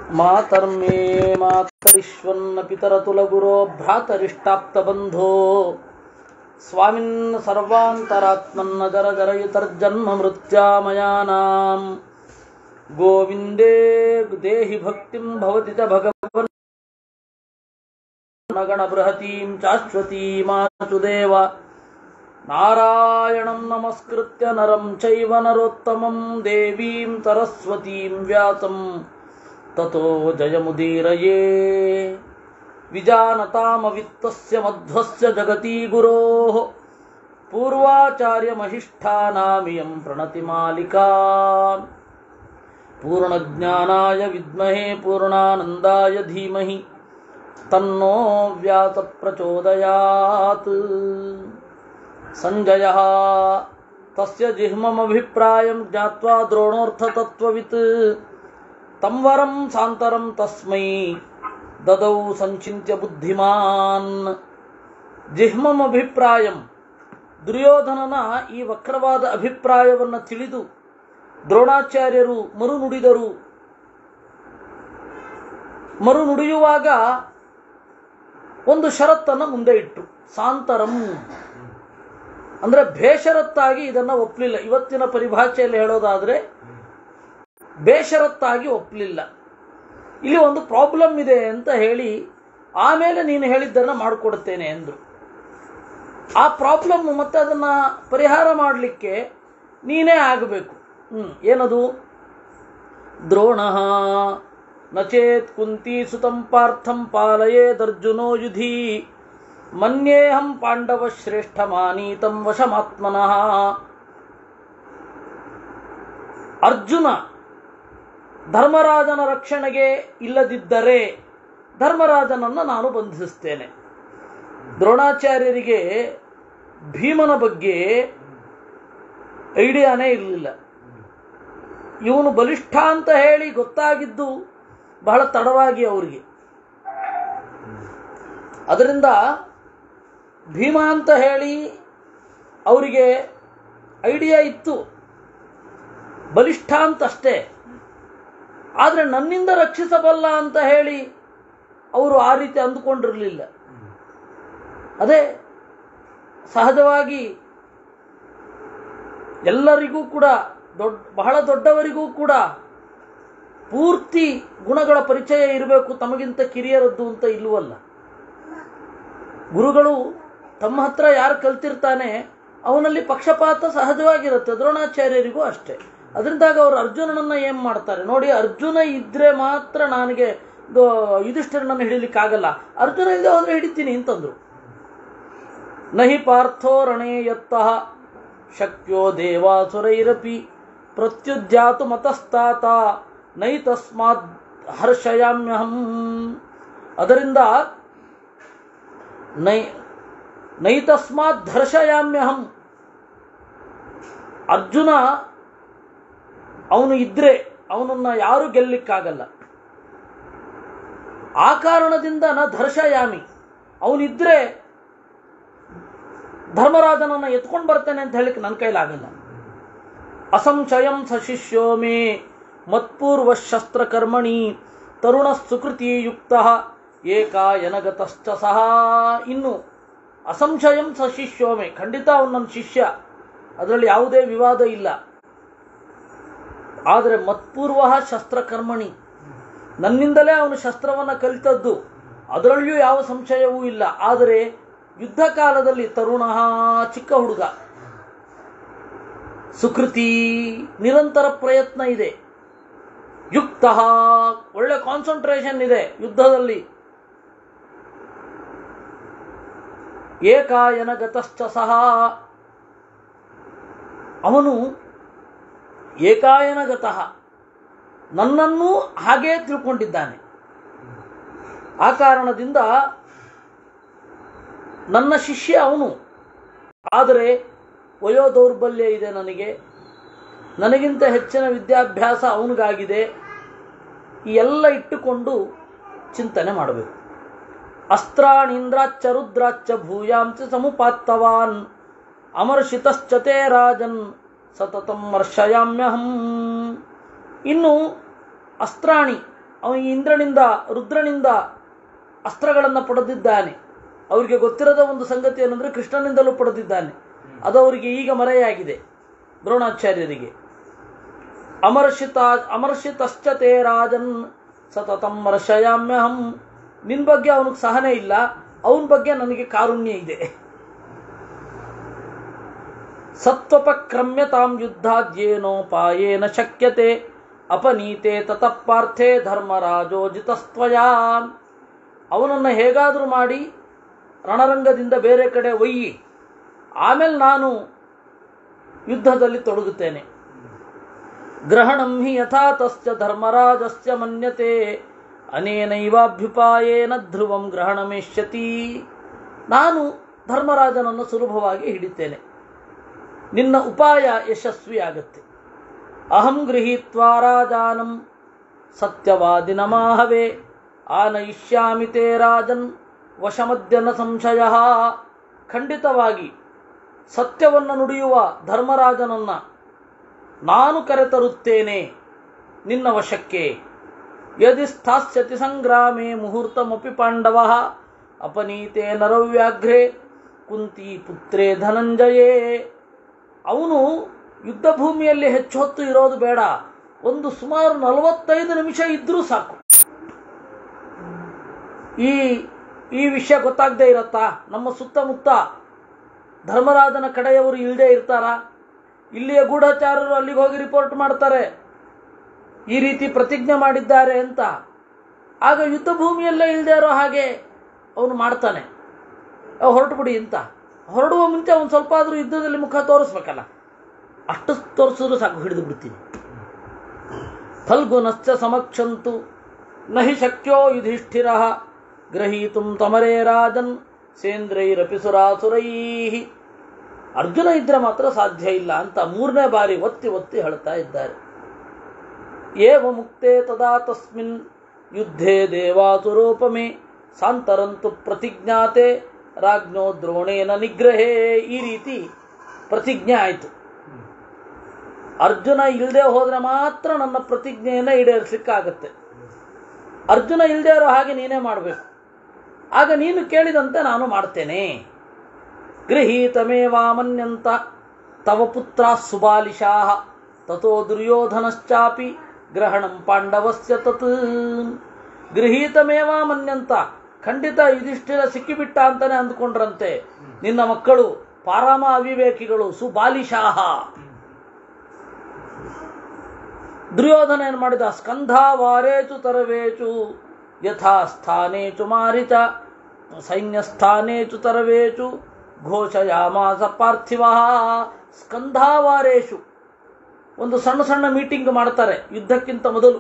ಮಾತರ್ಮೇ ಮಾತರಿಶ್ವನ್ನ ಪಿತರತುಲಗುರೋ ಭ್ರಾತರಿಷ್ಟಾಪ್ತಬಂಧೋ ಸ್ವಾಮಿನ್ ಸರ್ವಾಂತರಾತ್ಮನ್ನ ಜರ ಜರಯುತರ್ಜನ್ಮ ಮೃತ್ಯಾಮಯಾನಾಂ ಗೋವಿಂದೇ ದೇಹಿ ಭಕ್ತಿಂ ಭವತಿ ಚ ಭಗವನ್ ಗಣ ಬೃಹತೀಂ ಚಾಶ್ವತೀಮಾಚುದೇವ ನಾರಾಯಣಂ ನಮಸ್ಕೃತ್ಯ ನರಂ ಚೈವ ನರೋತ್ತಮಂ ದೇವೀಂ ಸರಸ್ವತೀಂ ವ್ಯಾಸಂ ತಥೋ ಜಯಮುದೀರಯೇ ವಿಜಾನತಾಮವಿತ್ತಸ್ಯ ಮಧ್ವಸ್ಯ ಜಗತಿ ಗುರೋಃ ಪೂರ್ವಾಚಾರ್ಯಮಹಿಷ್ಠಾನಾಮಿಯಂ ಪ್ರಣತಿ ಮಾಲಿಕಾ ಪೂರ್ಣಜ್ಞಾನಾಯ ವಿದ್ಮಹೇ ಪೂರ್ಣಾನಂದಾಯ ಧೀಮಹಿ ತನ್ನೋ ವ್ಯಾಸ ಪ್ರಚೋದಯಾತ್ ಸಂಜಯ ತಸ್ಯ ಜಿಹ್ಮಮಭಿಪ್ರಾಯಂ ಜ್ಞಾತ್ವಾ ದ್ರೋಣೋರ್ಥತತ್ವವಿತ್ तं वरं सान्तरं तस्मै ददौ ಸಂಚಿಂತ್ಯ ಬುದ್ಧಿಮಾನ್ ಜಿಹ್ಮಂ ಅಭಿಪ್ರಾಯಂ ದುರ್ಯೋಧನನ ಈ ವಕ್ರವಾದ ಅಭಿಪ್ರಾಯವನ್ನು ತಿಳಿದು ದ್ರೋಣಾಚಾರ್ಯರು ಮರು ನುಡಿದರು ಮರು ನುಡಿಯುವಾಗ ಒಂದು ಷರತ್ತನ್ನು ಮುಂದೆ ಇಟ್ಟರು ಸಾಂತರಂ ಅಂದ್ರೆ ಬೇಷರತ್ತಾಗಿ ಇದನ್ನ ಒಪ್ಪಲಿಲ್ಲ ಇವತ್ತಿನ ಪರಿಭಾಷೆಯಲ್ಲಿ ಹೇಳೋದಾದ್ರೆ ಬೇಷರತ್ತಾಗಿ ಒಪ್ಪಲಿಲ್ಲ ಇಲ್ಲಿ ಒಂದು ಪ್ರಾಬ್ಲಮ್ ಇದೆ ಅಂತ ಹೇಳಿ ಆಮೇಲೆ ನೀನು ಹೇಳಿದ್ದನ್ನ ಮಾಡಿಕೊಡುತ್ತೇನೆ ಎಂದರು ಆ ಪ್ರಾಬ್ಲಮ್ ಮತ್ತೆ ಅದನ್ನ ಪರಿಹಾರ ಮಾಡಲಿಕ್ಕೆ ನೀನೇ ಆಗಬೇಕು ಹ್ಮ್ ಏನದು ದ್ರೋಣ ನಚೇತ್ ಕುಂತಿ ಸುತಂ ಪಾರ್ಥಂ ಪಾಲಯೇದರ್ಜುನೋ ಯುಧಿ ಮನ್ಯೇಹಂ ಪಾಂಡವ ಶ್ರೇಷ್ಠ ಮಾನೀತಂ ವಶಮಾತ್ಮನಃ ಅರ್ಜುನ ಧರ್ಮರಾಜನ ರಕ್ಷಣೆಗೆ ಇಲ್ಲದಿದ್ದರೆ ಧರ್ಮರಾಜನನ್ನು ನಾನು ಬಂಧಿಸುತ್ತೇನೆ ದ್ರೋಣಾಚಾರ್ಯರಿಗೆ ಭೀಮನ ಬಗ್ಗೆ ಐಡಿಯಾನೇ ಇರಲಿಲ್ಲ ಇವನು ಬಲಿಷ್ಠ ಅಂತ ಹೇಳಿ ಗೊತ್ತಾಗಿದ್ದು ಬಹಳ ತಡವಾಗಿ ಅವರಿಗೆ ಅದರಿಂದ ಭೀಮ ಅಂತ ಹೇಳಿ ಅವರಿಗೆ ಐಡಿಯಾ ಇತ್ತು ಬಲಿಷ್ಠ ಅಂತಷ್ಟೇ ಆದರೆ ನನ್ನಿಂದ ರಕ್ಷಿಸಬಲ್ಲ ಅಂತ ಹೇಳಿ ಅವರು ಆ ರೀತಿ ಅಂದುಕೊಂಡಿರಲಿಲ್ಲ ಅದೇ ಸಹಜವಾಗಿ ಎಲ್ಲರಿಗೂ ಕೂಡ ದೊಡ್ಡ ಬಹಳ ದೊಡ್ಡವರಿಗೂ ಕೂಡ ಪೂರ್ತಿ ಗುಣಗಳ ಪರಿಚಯ ಇರಬೇಕು ತಮಗಿಂತ ಕಿರಿಯರದ್ದು ಅಂತ ಇಲ್ಲವಲ್ಲ ಗುರುಗಳು ತಮ್ಮ ಹತ್ರ ಯಾರು ಕಲ್ತಿರ್ತಾನೆ ಅವನಲ್ಲಿ ಪಕ್ಷಪಾತ ಸಹಜವಾಗಿರುತ್ತೆ ದ್ರೋಣಾಚಾರ್ಯರಿಗೂ ಅಷ್ಟೇ ಅದರಿಂದಾಗ ಅವರು ಅರ್ಜುನನನ್ನ ಏನ್ ಮಾಡ್ತಾರೆ ನೋಡಿ ಅರ್ಜುನ ಇದ್ರೆ ಮಾತ್ರ ನನಗೆ ಯುಧಿಷ್ಠಿರನನ್ನು ಹಿಡಿಲಿಕ್ಕಾಗಲ್ಲ ಅರ್ಜುನ ಇಲ್ಲದೆ ಹೋದ್ರೆ ಹಿಡಿತೀನಿ ಅಂತಂದ್ರು ನಹಿ ಪಾರ್ಥೋ ರಣೇ ಯತ್ತಃ ಶಕ್ಯೋ ದೇವಾಸುರೈರಪಿ ಪ್ರತ್ಯುಜ್ಜಾತು ಮತಸ್ತಾತ ನೈ ತಸ್ಮಾತ್ ಹರ್ಷಯಾಮ್ಯಹಂ ಅದರಿಂದ ನೈ ನೈ ತಸ್ಮಾತ್ ಧರ್ಷಯಾಮ್ಯಹಂ ಅರ್ಜುನ ಅವನು ಇದ್ರೆ ಅವನನ್ನ ಯಾರು ಗೆಲ್ಲಿಕ್ಕಾಗಲ್ಲ ಆ ಕಾರಣದಿಂದ ನ ಧರ್ಷಯಾಮಿ ಅವನಿದ್ರೆ ಧರ್ಮರಾಜನನ್ನ ಎತ್ಕೊಂಡು ಬರ್ತೇನೆ ಅಂತ ಹೇಳಿಕ್ ನನ್ನ ಕೈಲಾಗಲ್ಲ ಅಸಂಶಯಂ ಸಶಿಷ್ಯೋ ಮೇ ಮತ್ಪೂರ್ವ ಶಸ್ತ್ರಕರ್ಮಣಿ ತರುಣ ಸುಕೃತಿ ಯುಕ್ತ ಏಕಾಯನಗತಶ್ಚ ಸಹ ಇನ್ನು ಅಸಂಶಯಂ ಸಶಿಷ್ಯೋಮೆ ಖಂಡಿತ ಅವನು ನನ್ನ ಶಿಷ್ಯ ಅದರಲ್ಲಿ ಯಾವುದೇ ವಿವಾದ ಇಲ್ಲ ಆದರೆ ಮತ್ಪೂರ್ವ ಶಸ್ತ್ರಕರ್ಮಣಿ ನನ್ನಿಂದಲೇ ಅವನು ಶಸ್ತ್ರವನ್ನು ಕಲಿತದ್ದು ಅದರಲ್ಲಿಯೂ ಯಾವ ಸಂಶಯವೂ ಇಲ್ಲ ಆದರೆ ಯುದ್ಧ ಕಾಲದಲ್ಲಿ ತರುಣ ಚಿಕ್ಕ ಹುಡುಗ ಸುಕೃತಿ ನಿರಂತರ ಪ್ರಯತ್ನ ಇದೆ ಯುಕ್ತ ಒಳ್ಳೆ ಕಾನ್ಸಂಟ್ರೇಷನ್ ಇದೆ ಯುದ್ಧದಲ್ಲಿ ಏಕಾಯನಗತಶ್ಚ ಸಹ ಅವನು ಏಕಾಯನಗತಃ ನನ್ನನ್ನೂ ಹಾಗೇ ತಿಳ್ಕೊಂಡಿದ್ದಾನೆ ಆ ಕಾರಣದಿಂದ ನನ್ನ ಶಿಷ್ಯ ಅವನು ಆದರೆ ವಯೋ ದೌರ್ಬಲ್ಯ ಇದೆ ನನಗೆ ನನಗಿಂತ ಹೆಚ್ಚಿನ ವಿದ್ಯಾಭ್ಯಾಸ ಅವನಿಗಾಗಿದೆ ಈ ಎಲ್ಲ ಇಟ್ಟುಕೊಂಡು ಚಿಂತನೆ ಮಾಡಬೇಕು ಅಸ್ತ್ರಾಣೀಂದ್ರಾಚ್ಚ ರುದ್ರಾಚ್ಚ ಭೂಯಾಂಚ ಸಮುಪಾತ್ತವಾನ್ ಅಮರ್ಷಿತಶ್ಚತೆ ರಾಜನ್ ಸತತಂ ಮರ್ಷಯಾಮ್ಯಹಂ ಇನ್ನು ಅಸ್ತ್ರಾಣಿ ಅವನು ಇಂದ್ರನಿಂದ ರುದ್ರನಿಂದ ಅಸ್ತ್ರಗಳನ್ನು ಪಡೆದಿದ್ದಾನೆ ಅವರಿಗೆ ಗೊತ್ತಿರದ ಒಂದು ಸಂಗತಿ ಏನಂದ್ರೆ ಕೃಷ್ಣನಿಂದಲೂ ಪಡೆದಿದ್ದಾನೆ ಅದು ಅವರಿಗೆ ಈಗ ಮರೆಯಾಗಿದೆ ದ್ರೋಣಾಚಾರ್ಯರಿಗೆ ಅಮರ್ಷಿತ ಅಮರ್ಷಿತಶ್ಚ ತೇ ರಾಜನ್ ಸತತಂ ಮರ್ಷಯಾಮ್ಯಹಂ ನಿನ್ ಬಗ್ಗೆ ಅವನಿಗೆ ಸಹನೆ ಇಲ್ಲ ಅವನ ಬಗ್ಗೆ ನನಗೆ ಕಾರುಣ್ಯ ಇದೆ ಸತ್ವಪಕ್ರಮ್ಯತಾಂ ಯುದ್ಧಾದ್ಯೇನೋಪಾಯೇನ ಶಕ್ಯತೆ ಅಪನೀತೆ ತತಪಾರ್ಥೆ ಧರ್ಮರಾಜೋಜಿತಸ್ತ್ವಯಾ ಅವನನ್ನು ಹೇಗಾದರೂ ಮಾಡಿ ರಣರಂಗದಿಂದ ಬೇರೆ ಕಡೆ ಒಯ್ಯಿ ಆಮೇಲೆ ನಾನು ಯುದ್ಧದಲ್ಲಿ ತೊಡಗುತ್ತೇನೆ ಗ್ರಹಣಂ ಹಿ ಯಥಾ ತಸ್ಯ ಧರ್ಮರಾಜಸ್ಯ ಮನ್ಯತೆ ಅನೇನೈವಾಭ್ಯುಪಾಯೇನ ಧ್ರುವಂ ಗ್ರಹಣಮೇಷ್ಯತಿ ನಾನು ಧರ್ಮರಾಜನನ್ನು ಸುಲಭವಾಗಿ ಹಿಡಿತೇನೆ ನಿನ್ನ ಉಪಾಯ ಯಶಸ್ವಿಯಾಗತ್ತೆ ಅಹಂ ಗೃಹೀತ್ವಾ ರಾಜಾನಂ ಸತ್ಯವಾದಿನಮಾಹವೇ ಆನಯಿಷ್ಯಾಮಿ ತೇ ರಾಜನ್ ವಶಮದ್ಯನ ಸಂಶಯ ಖಂಡಿತವಾಗಿ ಸತ್ಯವನ್ನು ನುಡಿಯುವ ಧರ್ಮರಾಜನನ್ನ ನಾನು ಕರೆತರುತ್ತೇನೆ ನಿನ್ನ ವಶಕ್ಕೆ ಯದಿ ಸ್ಥಾಸ್ಯತಿ ಸಂಗ್ರಾಮೇ ಮುಹೂರ್ತಮಪಿ ಪಾಂಡವ ಅಪನೀತೆ ನರವ್ಯಾಘ್ರೆ ಕುಂತಿ ಪುತ್ರೇ ಧನಂಜಯೇ ಅವನು ಯುದ್ಧ ಭೂಮಿಯಲ್ಲಿ ಹೆಚ್ಚು ಹೊತ್ತು ಇರೋದು ಬೇಡ ಒಂದು ಸುಮಾರು ನಲವತ್ತೈದು ನಿಮಿಷ ಇದ್ರೂ ಸಾಕು ಈ ಈ ವಿಷಯ ಗೊತ್ತಾಗದೇ ಇರತ್ತಾ ನಮ್ಮ ಸುತ್ತಮುತ್ತ ಧರ್ಮರಾಜನ ಕಡೆಯವರು ಇಲ್ಲದೆ ಇರ್ತಾರಾ ಇಲ್ಲಿಯ ಗೂಢಚಾರರು ಅಲ್ಲಿಗೆ ಹೋಗಿ ರಿಪೋರ್ಟ್ ಮಾಡ್ತಾರೆ ಈ ರೀತಿ ಪ್ರತಿಜ್ಞೆ ಮಾಡಿದ್ದಾರೆ ಅಂತ ಆಗ ಯುದ್ಧ ಭೂಮಿಯಲ್ಲೇ ಇಲ್ಲದೆ ಇರೋ ಹಾಗೆ ಅವನು ಮಾಡ್ತಾನೆ ಹೊರಟು ಬಿಡಿ ಅಂತ ಹೊರಡುವ ಮುಂಚೆ ಒಂದು ಸ್ವಲ್ಪ ಆದರೂ ಯುದ್ಧದಲ್ಲಿ ಮುಖ ತೋರಿಸ್ಬೇಕಲ್ಲ ಅಷ್ಟು ತೋರಿಸಿದ್ರು ಸಾಕು ಹಿಡಿದು ಬಿಡ್ತೀನಿ ಫಲ್ಗುನಶ್ಚ ಸಮಕ್ಷಂತು ನಹಿ ಶಕ್ಯೋ ಯುಧಿಷ್ಠಿರ ಗ್ರಹೀತುಂ ತಮರೇ ರಾಜನ್ ಸೇಂದ್ರೈರಪಿ ಸುರಾಸುರೈ ಅರ್ಜುನ ಇದ್ರೆ ಮಾತ್ರ ಸಾಧ್ಯ ಇಲ್ಲ ಅಂತ ಮೂರನೇ ಬಾರಿ ಒತ್ತಿ ಒತ್ತಿ ಹೇಳ್ತಾ ಇದ್ದಾರೆ ಏವ ಮುಕ್ತೆ ತದಾ ತಸ್ಮಿನ್ ಯುದ್ಧೇ ದೇವಾಸುರೋಪಮೆ ಸಾಂತರಂತು ಪ್ರತಿಜ್ಞಾತೆ ರಾಜ್ಞೋ ದ್ರೋಣೇನ ನಿಗ್ರಹೇ ಈ ರೀತಿ ಪ್ರತಿಜ್ಞೆ ಆಯಿತು ಅರ್ಜುನ ಇಲ್ಲದೆ ಹೋದ್ರೆ ಮಾತ್ರ ನನ್ನ ಪ್ರತಿಜ್ಞೆಯನ್ನು ಈಡೇರಿಸಲಿಕ್ಕಾಗತ್ತೆ ಅರ್ಜುನ ಇಲ್ಲದೆ ಇರೋ ಹಾಗೆ ನೀನೇ ಮಾಡಬೇಕು ಆಗ ನೀನು ಕೇಳಿದಂತೆ ನಾನು ಮಾಡ್ತೇನೆ ಗೃಹೀತಮೇವಾಮನ್ಯಂತ ತವ ಪುತ್ರ ಸುಬಾಲಿಶಾ ತಥೋ ದುರ್ಯೋಧನಶ್ಚಾಪಿ ಗ್ರಹಣಂ ಪಾಂಡವಸ್ಯ ತತ್ ಗೃಹೀತಮೇವಾಮನ್ಯಂತ ಖಂಡಿತ ಯುಧಿಷ್ಠಿರ ಸಿಕ್ಕಿಬಿಟ್ಟ ಅಂತಾನೆ ಅಂದ್ಕೊಂಡ್ರಂತೆ ನಿನ್ನ ಮಕ್ಕಳು ಪಾರಾಮ ಅವಿವೇಕಿಗಳು ಸುಬಾಲಿಶಾಹ ದುರ್ಯೋಧನ ಏನು ಮಾಡಿದ ಸ್ಕಂಧಾವಾರೇಚು ತರವೇಚು ಯಥಾ ಸ್ಥಾನೇಚು ಮಾರಿಚ ಸೈನ್ಯಸ್ಥಾನೇಚು ತರವೇಚು ಘೋಷಯಾಮಾಸ ಪಾರ್ಥಿವ ಸ್ಕಂಧಾವಾರೇಶು ಒಂದು ಸಣ್ಣ ಸಣ್ಣ ಮೀಟಿಂಗ್ ಮಾಡ್ತಾರೆ ಯುದ್ಧಕ್ಕಿಂತ ಮೊದಲು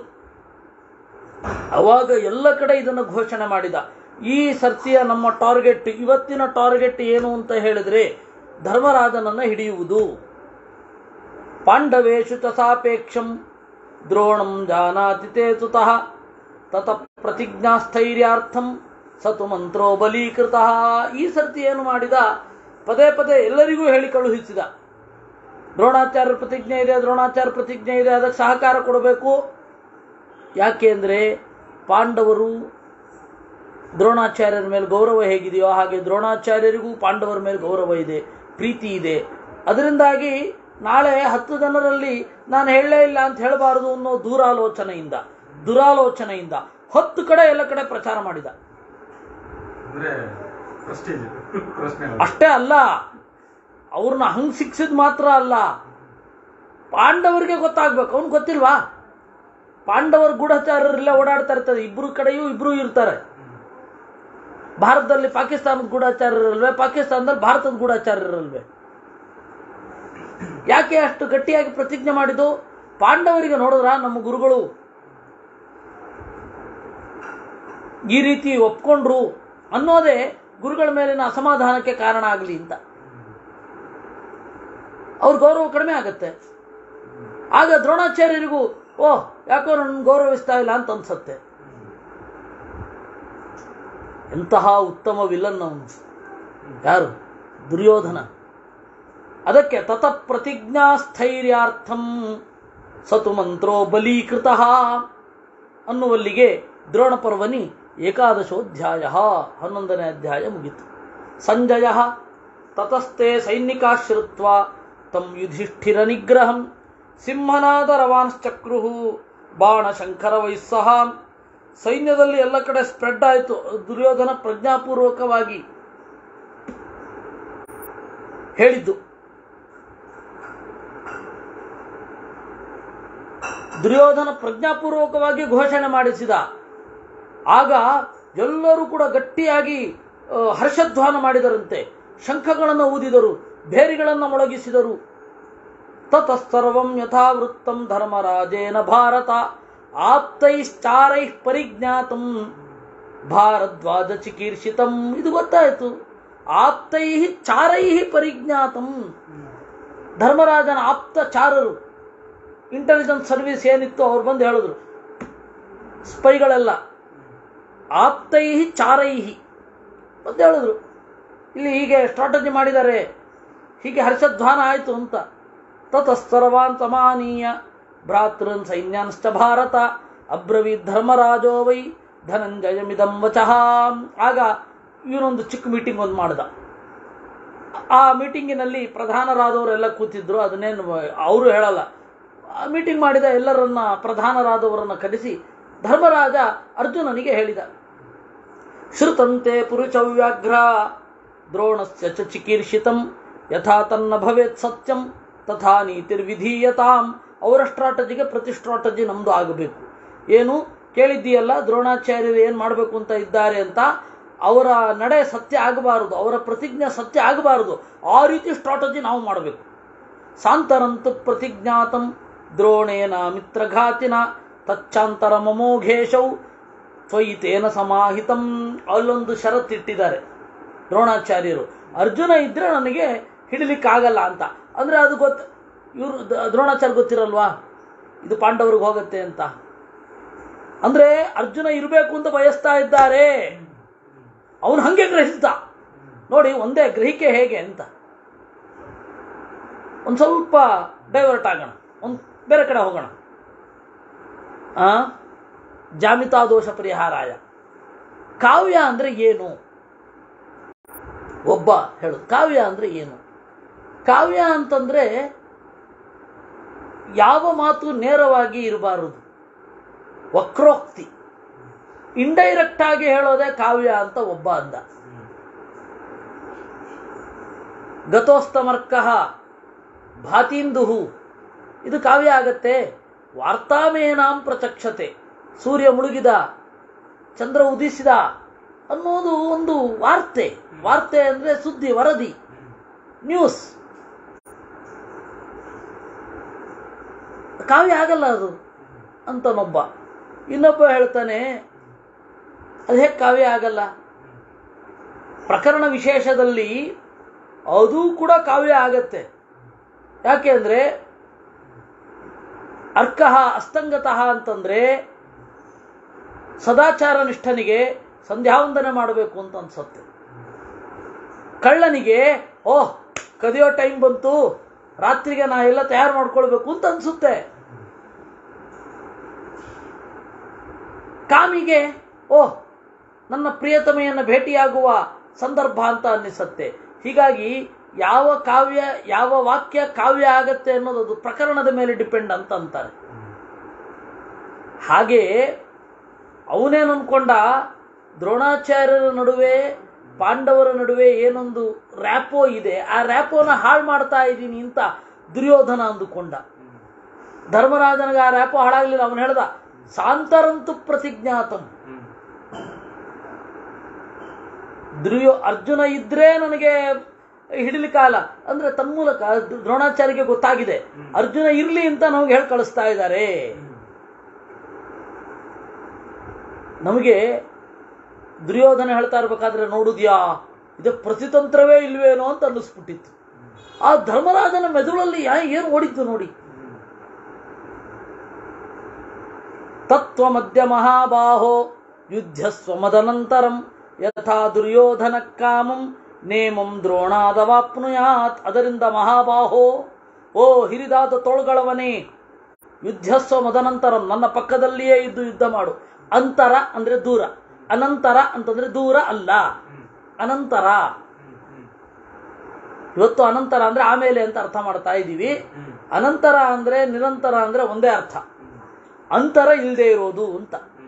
ಅವಾಗ ಎಲ್ಲ ಕಡೆ ಇದನ್ನು ಘೋಷಣೆ ಮಾಡಿದ ಈ ಸರ್ತಿಯ ನಮ್ಮ ಟಾರ್ಗೆಟ್ ಇವತ್ತಿನ ಟಾರ್ಗೆಟ್ ಏನು ಅಂತ ಹೇಳಿದ್ರೆ ಧರ್ಮರಾಜನನ್ನ ಹಿಡಿಯುವುದು ಪಾಂಡವೇಶು ಚ ಸಾಪೇಕ್ಷಂ ದ್ರೋಣಂ ಜಾನಾತಿ ತೇ ಸುತಃ ತತ ಪ್ರತಿಜ್ಞಾಸ್ಥೈರ್ಯಾರ್ಥಂ ಸತು ಮಂತ್ರೋ ಬಲೀಕೃತ ಈ ಸರ್ತಿ ಏನು ಮಾಡಿದ ಪದೇ ಪದೇ ಎಲ್ಲರಿಗೂ ಹೇಳಿ ಕಳುಹಿಸಿದ ದ್ರೋಣಾಚಾರ್ಯ ಪ್ರತಿಜ್ಞೆ ಇದೆ ದ್ರೋಣಾಚಾರ್ಯ ಪ್ರತಿಜ್ಞೆ ಇದೆ ಅದಕ್ಕೆ ಸಹಕಾರ ಕೊಡಬೇಕು ಯಾಕೆ ಅಂದರೆ ಪಾಂಡವರು ದ್ರೋಣಾಚಾರ್ಯರ ಮೇಲೆ ಗೌರವ ಹೇಗಿದೆಯೋ ಹಾಗೆ ದ್ರೋಣಾಚಾರ್ಯರಿಗೂ ಪಾಂಡವರ ಮೇಲೆ ಗೌರವ ಇದೆ ಪ್ರೀತಿ ಇದೆ ಅದರಿಂದಾಗಿ ನಾಳೆ ಹತ್ತು ಜನರಲ್ಲಿ ನಾನು ಹೇಳಲೇ ಇಲ್ಲ ಅಂತ ಹೇಳಬಾರದು ಅನ್ನೋ ದೂರಾಲೋಚನೆಯಿಂದ ದುರಾಲೋಚನೆಯಿಂದ ಹತ್ತು ಕಡೆ ಎಲ್ಲ ಕಡೆ ಪ್ರಚಾರ ಮಾಡಿದ ಅಂದ್ರೆ ಪ್ರೆಸ್ಟೀಜ್ ಪ್ರಶ್ನೆ ಅಷ್ಟೇ ಅಲ್ಲ ಅವ್ರನ್ನ ಹಂಗ್ ಶಿಕ್ಷಿದ್ ಮಾತ್ರ ಅಲ್ಲ ಪಾಂಡವರಿಗೆ ಗೊತ್ತಾಗ್ಬೇಕು ಅವ್ನ್ ಗೊತ್ತಿಲ್ವಾ ಪಾಂಡವರು ಗೂಢಚಾರರೆಲ್ಲ ಓಡಾಡ್ತಾ ಇರ್ತಾರೆ ಇಬ್ರು ಕಡೆಯೂ ಇಬ್ರು ಇರ್ತಾರೆ ಭಾರತದಲ್ಲಿ ಪಾಕಿಸ್ತಾನದ ಗೂಢಚಾರರಲ್ವೇ ಪಾಕಿಸ್ತಾನದಲ್ಲಿ ಭಾರತದ ಗೂಢಚಾರರಲ್ವೇ ಯಾಕೆ ಅಷ್ಟು ಗಟ್ಟಿಯಾಗಿ ಪ್ರತಿಜ್ಞೆ ಮಾಡಿದ್ದು ಪಾಂಡವರಿಗೆ ನೋಡಿದ್ರ ನಮ್ಮ ಗುರುಗಳು ಈ ರೀತಿ ಒಪ್ಕೊಂಡ್ರು ಅನ್ನೋದೇ ಗುರುಗಳ ಮೇಲಿನ ಅಸಮಾಧಾನಕ್ಕೆ ಕಾರಣ ಆಗಲಿ ಅಂತ ಅವ್ರ ಗೌರವ ಕಡಿಮೆ ಆಗತ್ತೆ ಆಗ ದ್ರೋಣಾಚಾರ್ಯರಿಗೂ ಓಹ್ ಯಾಕೋ ನನ್ನ ಗೌರವಿಸ್ತಾ ಇಲ್ಲ ಅಂತ ಅನ್ಸತ್ತೆ ಎಂತಹ ಉತ್ತಮ ವಿಲನ್ ಅವನು ಯಾರು ದುರ್ಯೋಧನ ಅದಕ್ಕೆ ತತ ಪ್ರತಿಜ್ಞಾ ಸ್ಥೈರ್ಯಾರ್ಥಂ ಸತು ಮಂತ್ರೋ ಬಲೀಕೃತ ಅನ್ನುವಲ್ಲಿಗೆ ದ್ರೋಣ ಪರ್ವನಿ ಏಕಾದಶೋಧ್ಯಾಯ ಹನ್ನೊಂದನೇ ಅಧ್ಯಾಯ ಮುಗಿತು ಸಂಜಯ ತತಸ್ತೆ ಸೈನಿಕಾಶ್ರಿತ್ವ ತಂ ಯುಧಿಷ್ಠಿರ ನಿಗ್ರಹಂ ಸಿಂಹನಾದರವಾಂಶ್ಚಕ್ರು ಬಾಣಶಂಕರ ವೈಸ್ಸಹ ಸೈನ್ಯದಲ್ಲಿ ಎಲ್ಲ ಕಡೆ ಸ್ಪ್ರೆಡ್ ಆಯಿತು ದುರ್ಯೋಧನ ಪ್ರಜ್ಞಾಪೂರ್ವಕವಾಗಿ ಹೇಳಿದ್ದು ದುರ್ಯೋಧನ ಪ್ರಜ್ಞಾಪೂರ್ವಕವಾಗಿ ಘೋಷಣೆ ಮಾಡಿಸಿದ ಆಗ ಎಲ್ಲರೂ ಕೂಡ ಗಟ್ಟಿಯಾಗಿ ಆ, ಹರ್ಷಧ್ವಾನ ಮಾಡಿದರಂತೆ ಶಂಖಗಳನ್ನು ಊದಿದರು ಭೇರಿಗಳನ್ನು ಮೊಳಗಿಸಿದರು ತತಸ್ತರ್ವಂ ಯಥಾವೃತ್ತಂ ಧರ್ಮರಾಜೇನ ಭಾರತ ಆಪ್ತೈಶ್ಚಾರೈಃ ಪರಿಜ್ಞಾತಂ ಭಾರದ್ವಾಜ ಚಿಕೀರ್ಷಿತಂ ಇದು ಗೊತ್ತಾಯಿತು ಆಪ್ತೈ ಚಾರೈ ಪರಿಜ್ಞಾತಂ ಧರ್ಮರಾಜನ ಆಪ್ತ ಚಾರರು ಇಂಟೆಲಿಜೆನ್ಸ್ ಸರ್ವಿಸ್ ಏನಿತ್ತು ಅವ್ರು ಬಂದು ಹೇಳಿದ್ರು ಸ್ಪೈಗಳೆಲ್ಲ ಆಪ್ತೈ ಚಾರೈಹಿ ಅಂತ ಹೇಳಿದ್ರು ಇಲ್ಲಿ ಹೀಗೆ ಸ್ಟ್ರಾಟಜಿ ಮಾಡಿದ್ದಾರೆ ಹೀಗೆ ಹರ್ಷಧ್ವಾನ ಆಯಿತು ಅಂತ ತತಸ್ತರವಾನ್ ಸಮಾನೀಯ ಭ್ರಾತೃನ್ ಸೈನ್ಯಾನ್ಶ್ಚ ಭಾರತ ಅಬ್ರವೀತ್ ಧರ್ಮರಾಜೋ ವೈ ಧನಂಜಯಮಿದಂ ವಚಃ ಆಗ ಇವನೊಂದು ಚಿಕ್ಕ ಮೀಟಿಂಗ್ ಒಂದು ಮಾಡ್ದ ಆ ಮೀಟಿಂಗಿನಲ್ಲಿ ಪ್ರಧಾನರಾದವರೆಲ್ಲ ಕೂತಿದ್ರು ಅದನ್ನೇನು ಅವರು ಹೇಳಲ್ಲ ಮೀಟಿಂಗ್ ಮಾಡಿದ ಎಲ್ಲರನ್ನ ಪ್ರಧಾನರಾದವರನ್ನ ಕರೆಸಿ ಧರ್ಮರಾಜ ಅರ್ಜುನನಿಗೆ ಹೇಳಿದ ಶ್ರುತಂತೆ ಪುರುಷವ್ಯಾಘ್ರ ದ್ರೋಣಸ್ಯ ಚ ಚಿಕೀರ್ಷಿತಂ ಯಥಾ ತನ್ನ ಭವೇತ್ ಸತ್ಯಂ ತಥಾ ನೀತಿರ್ವಿಧೀಯತಾಂ ಅವರ ಸ್ಟ್ರಾಟಜಿಗೆ ಪ್ರತಿ ಸ್ಟ್ರಾಟಜಿ ನಮ್ದು ಆಗಬೇಕು ಏನು ಕೇಳಿದ್ದೀಯಲ್ಲ ದ್ರೋಣಾಚಾರ್ಯರು ಏನು ಮಾಡಬೇಕು ಅಂತ ಇದ್ದಾರೆ ಅಂತ ಅವರ ನಡೆ ಸತ್ಯ ಆಗಬಾರದು ಅವರ ಪ್ರತಿಜ್ಞೆ ಸತ್ಯ ಆಗಬಾರದು ಆ ರೀತಿ ಸ್ಟ್ರಾಟಜಿ ನಾವು ಮಾಡಬೇಕು ಸಾಂತರಂತು ಪ್ರತಿಜ್ಞಾತಂ ದ್ರೋಣೇನ ಮಿತ್ರಘಾತಿನ ತಚ್ಚಾಂತರ ಮಮೋಘೇಶೌ ತ್ವಯಿತೇನ ಸಮಾಹಿತಂ ಅಲ್ಲೊಂದು ಷರತ್ತಿಟ್ಟಿದ್ದಾರೆ ದ್ರೋಣಾಚಾರ್ಯರು ಅರ್ಜುನ ಇದ್ರೆ ನನಗೆ ಹಿಡಿಲಿಕ್ಕಾಗಲ್ಲ ಅಂತ ಅಂದ್ರೆ ಅದು ಗೊತ್ತ ಇವರು ದ್ರೋಣಾಚಾರ್ಯ ಗೊತ್ತಿರಲ್ವಾ ಇದು ಪಾಂಡವ್ರಿಗೆ ಹೋಗುತ್ತೆ ಅಂತ ಅಂದ್ರೆ ಅರ್ಜುನ ಇರಬೇಕು ಅಂತ ಬಯಸ್ತಾ ಇದ್ದಾರೆ ಅವನು ಹಂಗೆ ಗ್ರಹಿಸಿದ ನೋಡಿ ಒಂದೇ ಗ್ರಹಿಕೆ ಹೇಗೆ ಅಂತ ಒಂದು ಸ್ವಲ್ಪ ಡೈವರ್ಟ್ ಆಗೋಣ ಒಂದು ಬೇರೆ ಕಡೆ ಹೋಗೋಣ ಆ ಜಾಮಿತಾ ದೋಷ ಪರಿಹಾರಾಯ ಕಾವ್ಯ ಅಂದ್ರೆ ಏನು ಒಬ್ಬ ಹೇಳು ಕಾವ್ಯ ಅಂದ್ರೆ ಏನು ಕಾವ್ಯ ಅಂತಂದ್ರೆ ಯಾವ ಮಾತು ನೇರವಾಗಿ ಇರಬಾರದು ವಕ್ರೋಕ್ತಿ ಇಂಡೈರೆಕ್ಟ್ ಆಗಿ ಹೇಳೋದೇ ಕಾವ್ಯ ಅಂತ ಒಬ್ಬ ಅಂದ ಗತೋಸ್ತಮರ್ಕಃ ಭಾತೀಂದುಹು ಇದು ಕಾವ್ಯ ಆಗತ್ತೆ ವಾರ್ತಾಮೇನಾಂ ಪ್ರಚಕ್ಷತೆ ಸೂರ್ಯ ಮುಳುಗಿದ ಚಂದ್ರ ಉದಿಸಿದ ಅನ್ನೋದು ಒಂದು ವಾರ್ತೆ ವಾರ್ತೆ ಅಂದ್ರೆ ಸುದ್ದಿ ವರದಿ ನ್ಯೂಸ್ ಕಾವ್ಯ ಆಗಲ್ಲ ಅದು ಅಂತನೊಬ್ಬ ಇನ್ನೊಬ್ಬ ಹೇಳ್ತಾನೆ ಅದು ಹೇಗೆ ಕಾವ್ಯ ಆಗಲ್ಲ ಪ್ರಕರಣ ವಿಶೇಷದಲ್ಲಿ ಅದು ಕೂಡ ಕಾವ್ಯ ಆಗತ್ತೆ ಯಾಕೆ ಅಂದ್ರೆ ಅರ್ಕಃ ಅಸ್ತಂಗತಃ ಅಂತಂದ್ರೆ ಸದಾಚಾರ ನಿಷ್ಠನಿಗೆ ಸಂಧ್ಯಾವಂದನೆ ಮಾಡಬೇಕು ಅಂತ ಅನ್ಸುತ್ತೆ ಕಳ್ಳನಿಗೆ ಓಹ್ ಕದಿಯೋ ಟೈಮ್ ಬಂತು ರಾತ್ರಿಗೆ ನಾ ಎಲ್ಲ ತಯಾರು ಮಾಡ್ಕೊಳ್ಬೇಕು ಅಂತ ಅನ್ಸುತ್ತೆ ಕಾಮಿಗೆ ಓಹ್ ನನ್ನ ಪ್ರಿಯತಮೆಯನ್ನು ಭೇಟಿಯಾಗುವ ಸಂದರ್ಭ ಅಂತ ಅನ್ನಿಸತ್ತೆ ಹೀಗಾಗಿ ಯಾವ ಕಾವ್ಯ ಯಾವ ವಾಕ್ಯ ಕಾವ್ಯ ಆಗತ್ತೆ ಅನ್ನೋದು ಅದು ಪ್ರಕರಣದ ಮೇಲೆ ಡಿಪೆಂಡ್ ಅಂತ ಅಂತಾರೆ ಹಾಗೆ ಅವನೇನು ಅನ್ಕೊಂಡ ದ್ರೋಣಾಚಾರ್ಯರ ನಡುವೆ ಪಾಂಡವರ ನಡುವೆ ಏನೊಂದು ರ್ಯಾಪೋ ಇದೆ ಆ ರ್ಯಾಪೋನ ಹಾಳು ಮಾಡ್ತಾ ಇದ್ದೀನಿ ಅಂತ ದುರ್ಯೋಧನ ಅಂದುಕೊಂಡ ಧರ್ಮರಾಜನಿಗೆ ಆ ರ್ಯಾಪೋ ಹಾಳಾಗ್ಲಿಲ್ಲ ಅವನು ಹೇಳ್ದ ಸಾಂತರಂತು ಪ್ರತಿಜ್ಞಾತಂ ದುರ್ಯೋ ಅರ್ಜುನ ಇದ್ರೆ ನನಗೆ ಹಿಡಿಲಿಕ್ಕಾಗಲ್ಲ ಅಂದ್ರೆ ತನ್ಮೂಲಕ ದ್ರೋಣಾಚಾರ್ಯಗೆ ಗೊತ್ತಾಗಿದೆ ಅರ್ಜುನ ಇರ್ಲಿ ಅಂತ ನಮಗೆ ಹೇಳಿ ಕಳಿಸ್ತಾ ಇದ್ದಾರೆ ನಮಗೆ ದುರ್ಯೋಧನ ಹೇಳ್ತಾ ಇರ್ಬೇಕಾದ್ರೆ ನೋಡುದ್ಯಾ ಇದಕ್ಕೆ ಪ್ರತಿತಂತ್ರವೇ ಇಲ್ವೇನೋ ಅಂತ ಅನ್ನಿಸ್ಬಿಟ್ಟಿತ್ತು ಆ ಧರ್ಮರಾಜನ ಮೆದುಳಲ್ಲಿ ಯಾ- ಏನು ಓಡಿತ್ತು ನೋಡಿ ತತ್ವ ಮಧ್ಯ ಮಹಾಬಾಹೋ ಯುದ್ಧಸ್ವ ಮದನಂತರಂ ಯಥಾ ದುರ್ಯೋಧನ ಕಾಮಂ ನೇಮಂ ದ್ರೋಣಾದವಾಪ್ನುಯಾತ್ ಅದರಿಂದ ಮಹಾಬಾಹೋ ಓ ಹಿರಿದಾದ ತೋಳ್ಗಳವನೇ ಯುದ್ಧಸ್ವ ಮದನಂತರ ನನ್ನ ಪಕ್ಕದಲ್ಲಿಯೇ ಇದ್ದು ಯುದ್ಧ ಮಾಡು ಅಂತರ ಅಂದ್ರೆ ದೂರ ಅನಂತರ ಅಂತಂದ್ರೆ ದೂರ ಅಲ್ಲ ಹ್ಮ್ ಅನಂತರ ಹ್ಮ್ ಹ್ಮ್ ಇವತ್ತು ಅನಂತರ ಅಂದ್ರೆ ಆಮೇಲೆ ಅಂತ ಅರ್ಥ ಮಾಡ್ತಾ ಇದ್ದೀವಿ ಹ್ಮ್ ಅನಂತರ ಅಂದ್ರೆ ನಿರಂತರ ಅಂದ್ರೆ ಒಂದೇ ಅರ್ಥ ಹ್ಮ್ ಅಂತರ ಇಲ್ಲದೆ ಇರೋದು ಅಂತ ಹ್ಮ್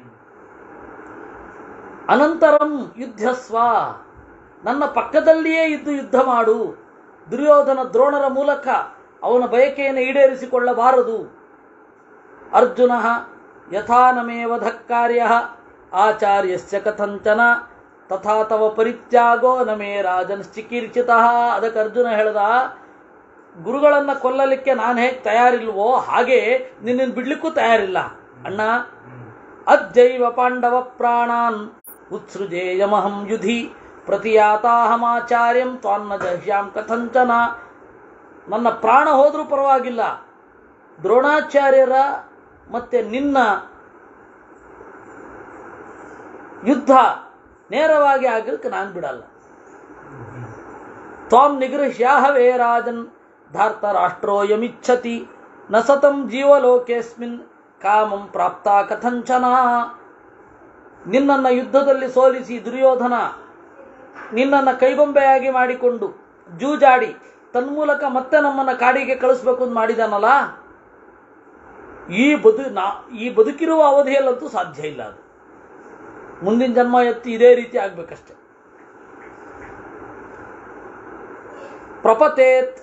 ಅನಂತರಂ ಯುದ್ಧಸ್ವ ನನ್ನ ಪಕ್ಕದಲ್ಲಿಯೇ ಇದ್ದು ಯುದ್ಧ ಮಾಡು ದುರ್ಯೋಧನ ದ್ರೋಣರ ಮೂಲಕ ಅವನ ಬಯಕೆಯನ್ನು ಈಡೇರಿಸಿಕೊಳ್ಳಬಾರದು ಅರ್ಜುನ ಯಥಾ ನಮೇವ ಧಕ್ಕಾರ್ಯ ಆಚಾರ್ಯಸ್ಯ ಕಥಂಚನ ತಥಾ ತವ ಪರಿತ್ಯಾಗೋ ನಮೇ ರಾಜನ್ಶ್ಚಿಕೀರ್ಚಿತ ಅದಕ್ಕೆ ಅರ್ಜುನ ಹೇಳ್ದ ಗುರುಗಳನ್ನ ಕೊಲ್ಲಲಿಕ್ಕೆ ನಾನು ಹೇಗೆ ತಯಾರಿಲ್ವೋ ಹಾಗೆ ನಿನ್ನನ್ನು ಬಿಡ್ಲಿಕ್ಕೂ ತಯಾರಿಲ್ಲ ಅಣ್ಣ ಹ್ಮ್ ಅಜ್ಜೈವ ಪಾಂಡವ ಪ್ರಾಣಾನ್ ಉತ್ಸೃಜೇಯಮಹಂ ಯುಧಿ ಪ್ರತಿಯಾತಾಹಮಾಚಾರ್ಯಂ ತ್ವಾನ್ನ ಜಹ್ಯಾಂ ಕಥಂಚನ ನನ್ನ ಪ್ರಾಣ ಹೋದ್ರೂ ಪರವಾಗಿಲ್ಲ ದ್ರೋಣಾಚಾರ್ಯರ ಮತ್ತೆ ನಿನ್ನ ಯುದ್ಧ ನೇರವಾಗಿ ಆಗಲಿಕ್ಕೆ ನಾನು ಬಿಡಲ್ಲ ತ್ವಾಂ ನಿಗೃಹ್ಯಾಹವೇ ರಾಜನ್ ಧಾರ್ತರಾಷ್ಟ್ರೋಯಮಿಚ್ಛತಿ ನ ಸತಂ ಜೀವಲೋಕೇಸ್ಮಿನ್ ಕಾಮಂ ಪ್ರಾಪ್ತ ಕಥಂಚನ ನಿನ್ನನ್ನು ಯುದ್ಧದಲ್ಲಿ ಸೋಲಿಸಿ ದುರ್ಯೋಧನ ನಿನ್ನನ್ನು ಕೈಬೊಂಬೆಯಾಗಿ ಮಾಡಿಕೊಂಡು ಜೂಜಾಡಿ ತನ್ಮೂಲಕ ಮತ್ತೆ ನಮ್ಮನ್ನ ಕಾಡಿಗೆ ಕಳಿಸ್ಬೇಕು ಅಂತ ಮಾಡಿದಾನಲ್ಲ ಈ ಬದು ನಾ ಈ ಬದುಕಿರುವ ಅವಧಿಯಲ್ಲಂತೂ ಸಾಧ್ಯ ಇಲ್ಲ ಅದು ಮುಂದಿನ ಜನ್ಮ ಎತ್ತಿ ಇದೇ ರೀತಿ ಆಗ್ಬೇಕಷ್ಟೆ ಪ್ರಪತೇತ್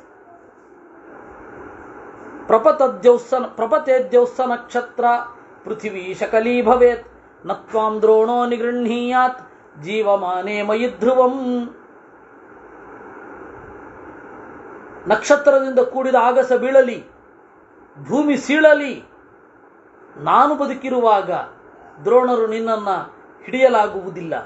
ಪ್ರಪತದ್ಯೌಸ್ಸ ಪ್ರಪತೇದ್ಯೌಸ್ಸ ನಕ್ಷತ್ರ ಪೃಥಿವೀ ಶಕಲೀ ಭವೇತ್ ನತ್ವಾಂ ದ್ರೋಣೋ ನಿಗೃಹೀಯಾತ್ ಜೀವಮಾನೇ ಮಯಿ ಧ್ರುವಂ ನಕ್ಷತ್ರದಿಂದ ಕೂಡಿದ ಆಗಸ ಬೀಳಲಿ ಭೂಮಿ ಸೀಳಲಿ ನಾನು ಬದುಕಿರುವಾಗ ದ್ರೋಣರು ನಿನ್ನನ್ನ ಹಿಡಿಯಲಾಗುವುದಿಲ್ಲ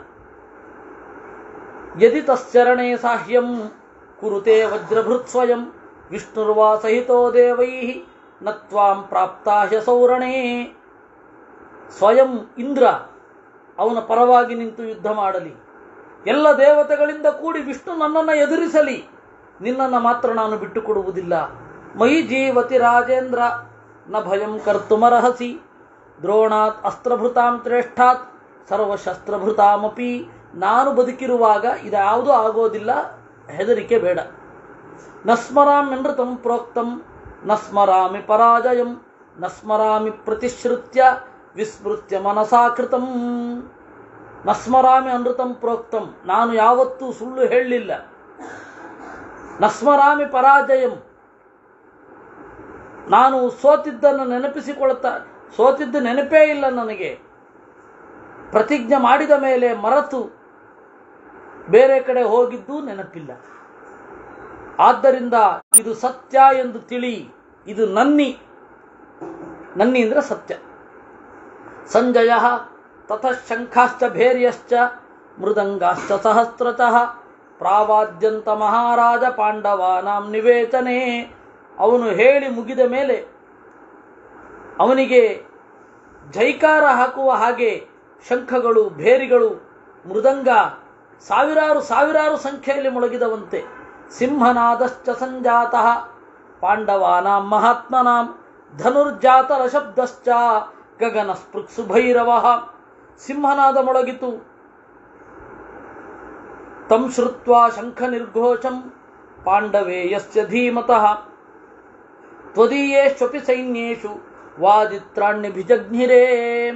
ಯದಿ ತಶ್ಚರಣೆ ಸಾಹ್ಯಂ ಕುರುತೆ ವಜ್ರಭೃತ್ ಸ್ವಯಂ ವಿಷ್ಣುರ್ವಾ ಸಹಿತೋ ದೇವೈ ನತ್ವಾಂ ಪ್ರಾಪ್ತಾಹ್ಯ ಸೌರಣೇ ಸ್ವಯಂ ಇಂದ್ರ ಅವನ ಪರವಾಗಿ ನಿಂತು ಯುದ್ಧ ಮಾಡಲಿ ಎಲ್ಲ ದೇವತೆಗಳಿಂದ ಕೂಡಿ ವಿಷ್ಣು ನನ್ನನ್ನು ಎದುರಿಸಲಿ ನಿನ್ನನ್ನು ಮಾತ್ರ ನಾನು ಬಿಟ್ಟುಕೊಡುವುದಿಲ್ಲ ಮೈ ಜೀವತಿ ರಾಜೇಂದ್ರ ನ ಭಯಂ ಕರ್ತುಮರ್ಹಸಿ ದ್ರೋಣಾತ್ ಅಸ್ತ್ರಭೃತಾಂ ಶ್ರೇಷ್ಠಾತ್ ಸರ್ವಶಸ್ತ್ರಭೃತಾಮಪಿ ನಾನು ಬದುಕಿರುವಾಗ ಇದ್ಯಾವುದೂ ಆಗೋದಿಲ್ಲ ಹೆದರಿಕೆ ಬೇಡ ನ ಸ್ಮರಾಮಿ ನೃತಂ ಪ್ರೋಕ್ತಂ ನ ಸ್ಮರಾಮಿ ಪರಾಜಯಂ ನ ಸ್ಮರಾಮಿ ಪ್ರತಿಶ್ರುತ್ಯ ವಿಸ್ಮೃತ್ಯ ಮನಸಾಕೃತಂ ನ ಸ್ಮರಾಮಿ ಅನೃತಂ ಪ್ರೋಕ್ತಂ ನಾನು ಯಾವತ್ತೂ ಸುಳ್ಳು ಹೇಳಲಿಲ್ಲ ನ ಸ್ಮರಾಮಿ ಪರಾಜಯಂ ನಾನು ಸೋತಿದ್ದನ್ನು ನೆನಪಿಸಿಕೊಳ್ತಾ ಸೋತಿದ್ದ ನೆನಪೇ ಇಲ್ಲ ನನಗೆ ಪ್ರತಿಜ್ಞೆ ಮಾಡಿದ ಮೇಲೆ ಮರೆತು ಬೇರೆ ಕಡೆ ಹೋಗಿದ್ದು ನೆನಪಿಲ್ಲ ಆದ್ದರಿಂದ ಇದು ಸತ್ಯ ಎಂದು ತಿಳಿ ಇದು ನನ್ನಿ ನನ್ನಿ ಅಂದ್ರೆ ಸತ್ಯ ಸಂಜಯ ತತಃ ಶಂಖಾಶ್ಚ ಭೇರ್ಯಶ್ಚ ಮೃದಂಗಾಶ್ಚ ಸಹಸ್ರತಃ ಪ್ರಾವಾದ್ಯಂತ ಮಹಾರಾಜ ಪಾಂಡವಾನಾಂ ನಿವೇಚನೆ ಅವನು ಹೇಳಿ ಮುಗಿದ ಮೇಲೆ ಅವನಿಗೆ ಜೈಕಾರ ಹಾಕುವ ಹಾಗೆ ಶಂಖಗಳು ಭೇರಿಗಳು ಮೃದಂಗ ಸಾವಿರಾರು ಸಾವಿರಾರು ಸಂಖ್ಯೆಯಲ್ಲಿ ಮೊಳಗಿದವಂತೆ ಸಿಂಹನಾದಶ್ಚ ಸಂಜಾತಃ ಪಾಂಡವಾನಾಂ ಮಹಾತ್ಮನಾಂ ಧನುರ್ಜಾತರ ಶಬ್ದಶ್ಚ ಗಗನ ಸ್ಪೃಕ್ಸು ಭೈರವ ಸಿಂಹನಾದ ಮೊಳಗಿತು ತಂ ಶ್ರುತ್ವಾ ಶಂಖ ನಿರ್ಘೋಷಂ ಪಾಂಡವೇ ಯಸ್ಯ ಧೀಮತಃ ತ್ವದೀಯೇಷ್ವಪಿ ಸೈನ್ಯೇಷು ವಾದಿತ್ರಾಣ್ಯಭಿಜಗ್ನಿರೇ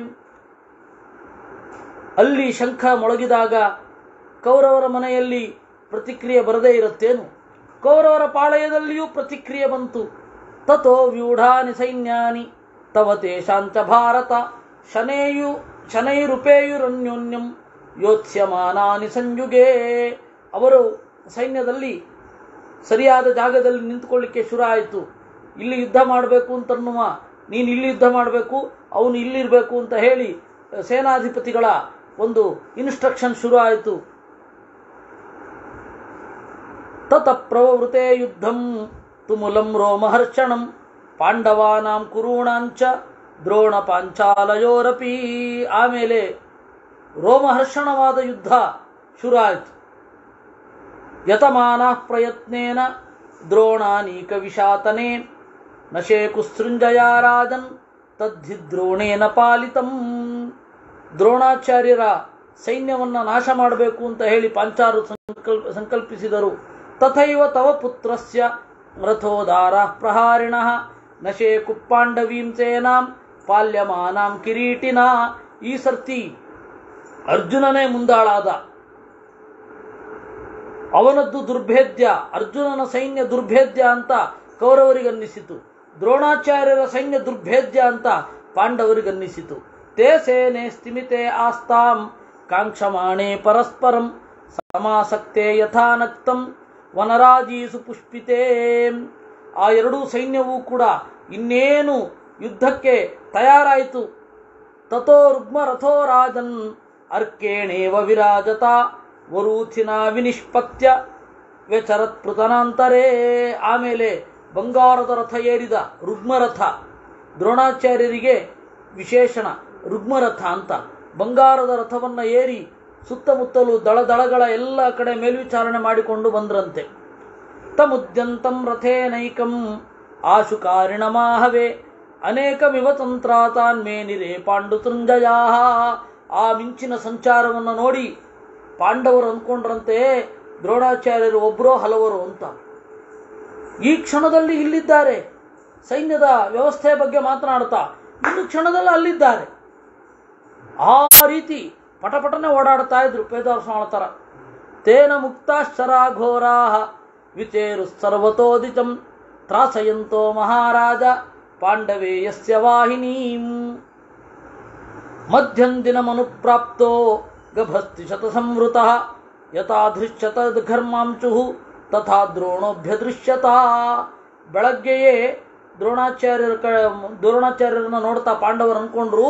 ಅಲ್ಲಿ ಶಂಖ ಮೊಳಗಿದಾಗ ಕೌರವರ ಮನೆಯಲ್ಲಿ ಪ್ರತಿಕ್ರಿಯೆ ಬರದೇ ಇರುತ್ತೇನು ಕೌರವರ ಪಾಳಯದಲ್ಲಿಯೂ ಪ್ರತಿಕ್ರಿಯೆ ಬಂತು ತಥೋ ವ್ಯೂಢಾನಿ ಸೈನ್ಯಾನಿ ತವ ತೇಷಾಂಚ ಭಾರತ ಶನೇಯು ಶನೈರುಪೇಯುರನ್ಯೋನ್ಯಂ ಯೋತ್ಸ್ಯಮಾನಾನಿ ಸಂಯುಗೇ ಅವರು ಸೈನ್ಯದಲ್ಲಿ ಸರಿಯಾದ ಜಾಗದಲ್ಲಿ ನಿಂತುಕೊಳ್ಳಿಕ್ಕೆ ಶುರು ಆಯಿತು ಇಲ್ಲಿ ಯುದ್ಧ ಮಾಡಬೇಕು ಅಂತನ್ನುವ ನೀನು ಇಲ್ಲಿ ಯುದ್ಧ ಮಾಡಬೇಕು ಅವನು ಇಲ್ಲಿರಬೇಕು ಅಂತ ಹೇಳಿ ಸೇನಾಧಿಪತಿಗಳ ಒಂದು ಇನ್ಸ್ಟ್ರಕ್ಷನ್ ಶುರು ಆಯಿತು ತತ ಪ್ರವೃತೆ ಯುದ್ಧಂ ತುಮುಲಂ ರೋಮಹರ್ಷಣಂ ಪಾಂಡವಾನಾಂ ಕುರುಣಾಂಚ ದ್ರೋಣ ಪಾಂಚಾಲಯೋರಪಿ ಆಮೇಲೆ ರೋಮಹರ್ಷಣವಾದ ಯುದ್ಧ ಶುರು ಆಯಿತು ಯತಮಾನ ಪ್ರಯತ್ನೇನ ದ್ರೋಣಾನೀಕ ವಿಷಾತನೆ ನಶೇಕುಸೃಂಜಯ ರಾಜನ್ ತದ್ಧಿ ದ್ರೋಣೇನ ಪಾಲಿತಂ ದ್ರೋಣಾಚಾರ್ಯರ ಸೈನ್ಯವನ್ನ ನಾಶ ಮಾಡಬೇಕು ಅಂತ ಹೇಳಿ ಪಾಂಚಾರು ಸಂಕಲ್ಪ ಸಂಕಲ್ಪಿಸಿದರು ತಥೈವ ತವ ಪುತ್ರಸ್ಯ ರಥೋದಾರ ಪ್ರಹಾರಿಣ ನಶೇ ಕುಪ್ಪಾಂಡವೀಂ ಸೇನಾಂ ಪಾಲ್ಯಮಾನಾಂ ಕಿರೀಟಿನ ಈ ಸರ್ತಿ ಅರ್ಜುನನೇ ಮುಂದಾಳಾದ ಅವನದ್ದು ದುರ್ಭೇದ್ಯ ಅರ್ಜುನನ ಸೈನ್ಯ ದುರ್ಭೇದ್ಯ ಅಂತ ಕೌರವರಿಗನ್ನಿಸಿತು ದ್ರೋಣಾಚಾರ್ಯರ ಸೈನ್ಯ ದುರ್ಭೇದ್ಯ ಅಂತ ಪಾಂಡವರಿಗನ್ನಿಸಿತು ತೇ ಸೇನೆ ಸ್ಥಿಮಿತೆ ಆಸ್ತಾಂ ಕಾಂಕ್ಷಮಾಣೆ ಪರಸ್ಪರಂ ಸಮಾಸಕ್ತೆ ಯಥಾನಕ್ತಂ ವನರಾಜೀಸು ಪುಷ್ಪಿತೇ ಆ ಎರಡೂ ಸೈನ್ಯವೂ ಕೂಡ ಇನ್ನೇನು ಯುದ್ಧಕ್ಕೆ ತಯಾರಾಯಿತು ತಥೋ ರುಗ್ಮ ರಥೋ ರಾಜನ್ ಅರ್ಕೇಣೇವ ವಿರಾಜತ ವರೂಥಿನ ವಿನಿಷ್ಪತ್ಯ ವ್ಯಚರತ್ ಪೃತನಾಂತರೇ ಆಮೇಲೆ ಬಂಗಾರದ ರಥ ಏರಿದ ರುಗ್ಮರಥ ದ್ರೋಣಾಚಾರ್ಯರಿಗೆ ವಿಶೇಷಣ ರುಗ್ಮರಥ ಅಂತ ಬಂಗಾರದ ರಥವನ್ನ ಏರಿ ಸುತ್ತಮುತ್ತಲು ದಳದಳಗಳ ಎಲ್ಲ ಕಡೆ ಮೇಲ್ವಿಚಾರಣೆ ಮಾಡಿಕೊಂಡು ಬಂದ್ರಂತೆ ತಮುದ್ಯಂತಂ ರಥೇನೈಕಂ ಆಶುಕಾರಿಣಮಾಹವೇ ಅನೇಕಮಿವ ತಂತ್ರಾತಾನ್ ಮೇನಿರೆ ಪಾಂಡು ತೃಂಜಯಾ ಆ ಮಿಂಚಿನ ಸಂಚಾರವನ್ನು ನೋಡಿ ಪಾಂಡವರು ಅಂದ್ಕೊಂಡ್ರಂತೆ ದ್ರೋಣಾಚಾರ್ಯರು ಒಬ್ಬರೋ ಹಲವರು ಅಂತ ಈ ಕ್ಷಣದಲ್ಲಿ ಇಲ್ಲಿದ್ದಾರೆ ಸೈನ್ಯದ ವ್ಯವಸ್ಥೆಯ ಬಗ್ಗೆ ಮಾತನಾಡ್ತಾ ಇನ್ನು ಕ್ಷಣದಲ್ಲಿ ಅಲ್ಲಿದ್ದಾರೆ ಆ ರೀತಿ ಪಟಪಟನೆ ಓಡಾಡ್ತಾ ಇದ್ರು ಪೇದರ್ಸ್ವಾಳ ತರ ತೇನ ಮುಕ್ತಾಶ್ಚರಾಘೋರಾ ವಿಚೇರು ಸರ್ವತೋದಿತಂ ತ್ರಾಸಯಂತೋ ಮಹಾರಾಜ ಪಾಂಡವೇ ಯಸ್ಯ ವಾಹಿನೀಂ ಮಧ್ಯಂದಿನಮನುಪ್ರಾಪ್ತೋ ಗಭಸ್ತಿ ಶತಸಂವೃತ ಯಥಾ ದೃಶ್ಯತ ಘರ್ಮಾಂಚು ತಥಾ ದ್ರೋಣೋಭ್ಯದೃಶ್ಯತ ಬೆಳಗ್ಗೆಯೇ ದ್ರೋಣಾಚಾರ್ಯರ ಕ ದ್ರೋಣಾಚಾರ್ಯರನ್ನ ನೋಡ್ತಾ ಪಾಂಡವರು ಅನ್ಕೊಂಡ್ರು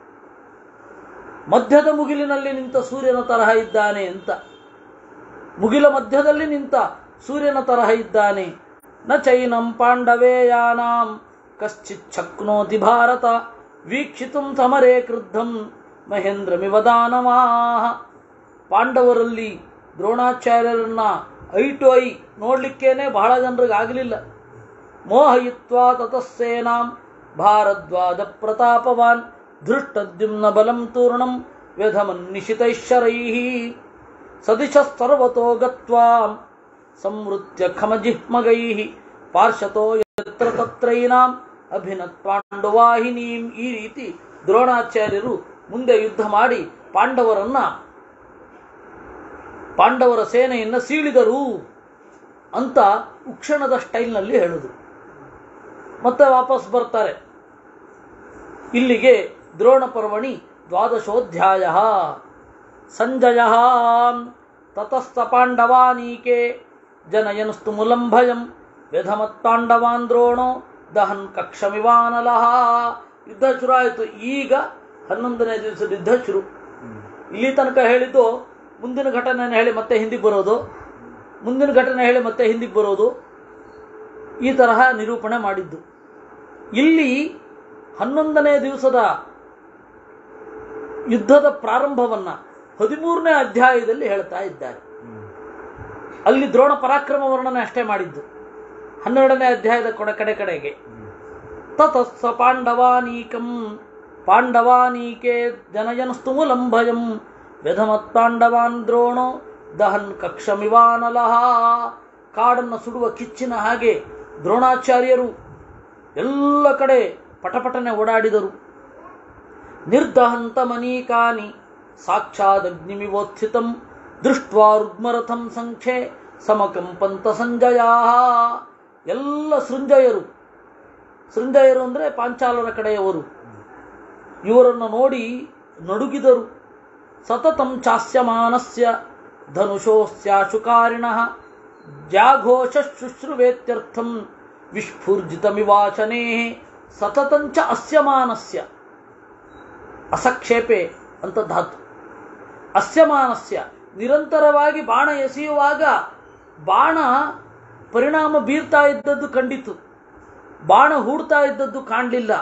ಮಧ್ಯದ ಮುಗಿಲಿನಲ್ಲಿ ನಿಂತ ಸೂರ್ಯನ ತರಹ ಇದ್ದಾನೆ ಅಂತ ಮುಗಿಲ ಮಧ್ಯದಲ್ಲಿ ನಿಂತ ಸೂರ್ಯನ ತರಹ ಇದ್ದಾನೆ ನ ಚೈನಂ ಪಾಂಡವೇಯಾನಾಂ ಕಶ್ಚಿತ್ ಶಕ್ನೋತಿ ಭಾರತ ವೀಕ್ಷಿತುಂ ಸಮರೇ ಕ್ರುದ್ಧಂ ಮಹೇಂದ್ರಮಿವ ದಾನವಾಹ ಪಾಂಡವರಲ್ಲಿ ದ್ರೋಣಾಚಾರ್ಯರನ್ನ ಐ ಟು ಐ ನೋಡ್ಲಿಕ್ಕೇನೆ ಬಹಳ ಜನರಿಗೆ ಆಗಲಿಲ್ಲ ಮೋಹಯಿತ್ವಾ ತತಸ್ಸೇನಾಂ ಭಾರದ್ವಾಜ ಪ್ರತಾಪವಾನ್ ಧೃಷ್ಟದ್ಯುಮ್ನ ಬಲಂ ತೂರ್ಣಂ ವ್ಯಧಮನ್ನಿಶಿತೈಶ್ವರೈಃ ಸದಿಶ ಸರ್ವತೋ ಗತ್ವಾ ಸಂವೃತ್ಯ ಖಮಜಿಹ್ಮಗೈಃ ಪಾರ್ಶತೋ ಯತ್ರ ತತ್ರೈನಾಂ ಅಭಿನತ್ ಪಾಂಡವಾಹಿನೀಂ ಈ ರೀತಿ ದ್ರೋಣಾಚಾರ್ಯರು ಮುಂದೆ ಯುದ್ಧ ಮಾಡಿ ಪಾಂಡವರನ್ನ ಪಾಂಡವರ ಸೇನೆಯನ್ನ ಸೀಳಿದರು ಅಂತ ಉಕ್ಷಣದ ಸ್ಟೈಲ್ನಲ್ಲಿ ಹೇಳುದು ಮತ್ತೆ ವಾಪಸ್ ಬರ್ತಾರೆ ಇಲ್ಲಿಗೆ ದ್ರೋಣ ಪರ್ವಣಿ ದ್ವಾದಶೋಧ್ಯಾಯ ಸಂಜಯ ತತಸ್ಥ ಪಾಂಡವಾನೀಕೆ ಜನಯನಸ್ತು ಮುಲಂ ಭಯಂ ವ್ಯಧಮತ್ ಪಾಂಡವಾನ್ ದ್ರೋಣೋ ದಹನ್ ಕಕ್ಷಮಿವಾನಲಹ ಯುದ್ಧ ಶುರು ಆಯಿತು ಈಗ ಹನ್ನೊಂದನೇ ದಿವಸದ ಯುದ್ಧ ಶುರು ಇಲ್ಲಿ ತನಕ ಹೇಳಿದ್ದು ಮುಂದಿನ ಘಟನೆಯನ್ನು ಹೇಳಿ ಮತ್ತೆ ಹಿಂದಿಗೆ ಬರೋದು ಮುಂದಿನ ಘಟನೆ ಹೇಳಿ ಮತ್ತೆ ಹಿಂದಿಗೆ ಬರೋದು ಈ ತರಹ ನಿರೂಪಣೆ ಮಾಡಿದ್ದು ಇಲ್ಲಿ ಹನ್ನೊಂದನೇ ದಿವಸದ ಯುದ್ಧದ ಪ್ರಾರಂಭವನ್ನ ಹದಿಮೂರನೇ ಅಧ್ಯಾಯದಲ್ಲಿ ಹೇಳ್ತಾ ಇದ್ದಾರೆ ಅಲ್ಲಿ ದ್ರೋಣ ಪರಾಕ್ರಮ ವರ್ಣನೆ ಅಷ್ಟೇ ಮಾಡಿದ್ದು ಹನ್ನೆರಡನೇ ಅಧ್ಯಾಯದ ಕೊಡೆ ಕಡೆ ಕಡೆಗೆ ತತಸ್ಸ ಪಾಂಡವಾನೀಕಂ ಪಾಂಡವಾನೀಕೆ ಜನಯನಸ್ತು ಮುಲಂ ಭಯಂ ವ್ಯಧಮತ್ ಪಾಂಡವಾನ್ ದ್ರೋಣೋ ದಹನ್ ಕಕ್ಷಮಿವಾನಲಹ ಕಾಡನ್ನು ಸುಡುವ ಕಿಚ್ಚಿನ ಹಾಗೆ ದ್ರೋಣಾಚಾರ್ಯರು ಎಲ್ಲ ಕಡೆ ಪಟಪಟನೆ ಓಡಾಡಿದರು ನಿರ್ದಹಂತ ಮನೀಕಾನಿ ಸಾಕ್ಷಾದಗ್ನಿಮಿವೋತ್ಥಿತಂ ದೃಷ್ಟ್ವಾ ರುಗ್ಮರಥಂ ಸಂಖ್ಯೆ ಸಮಕಂಪಂತ ಸಂಜಯಾ ಎಲ್ಲ ಸೃಂಜಯರು ಸೃಂಜಯರು ಅಂದರೆ ಪಾಂಚಾಲರ ಕಡೆಯವರು ಇವರನ್ನು ನೋಡಿ ನಡುಗಿದರು ಸತತಂ ಚಾಸ್ಯಮಾನಸ್ಯ ಧನುಷೋಸ್ಯಾಶುಕಾರಿಣ ಜಾಘೋಷ ಶುಶ್ರುವೇತ್ಯರ್ಥಂ ವಿಸ್ಫೂರ್ಜಿತಮಿವಾಚನೇ ಸತತಂಚ ಅಸ್ಯಮಾನಸ್ಯ ಅಸಕ್ಷೇಪೆ ಅಂತ ಧಾತು ಅಸ್ಯಮಾನಸ್ಯ ನಿರಂತರವಾಗಿ ಬಾಣ ಎಸೆಯುವಾಗ ಬಾಣ ಪರಿಣಾಮ ಬೀರ್ತಾ ಇದ್ದದ್ದು ಕಂಡಿತು ಬಾಣ ಹೂಡ್ತಾ ಇದ್ದದ್ದು ಕಾಣಲಿಲ್ಲ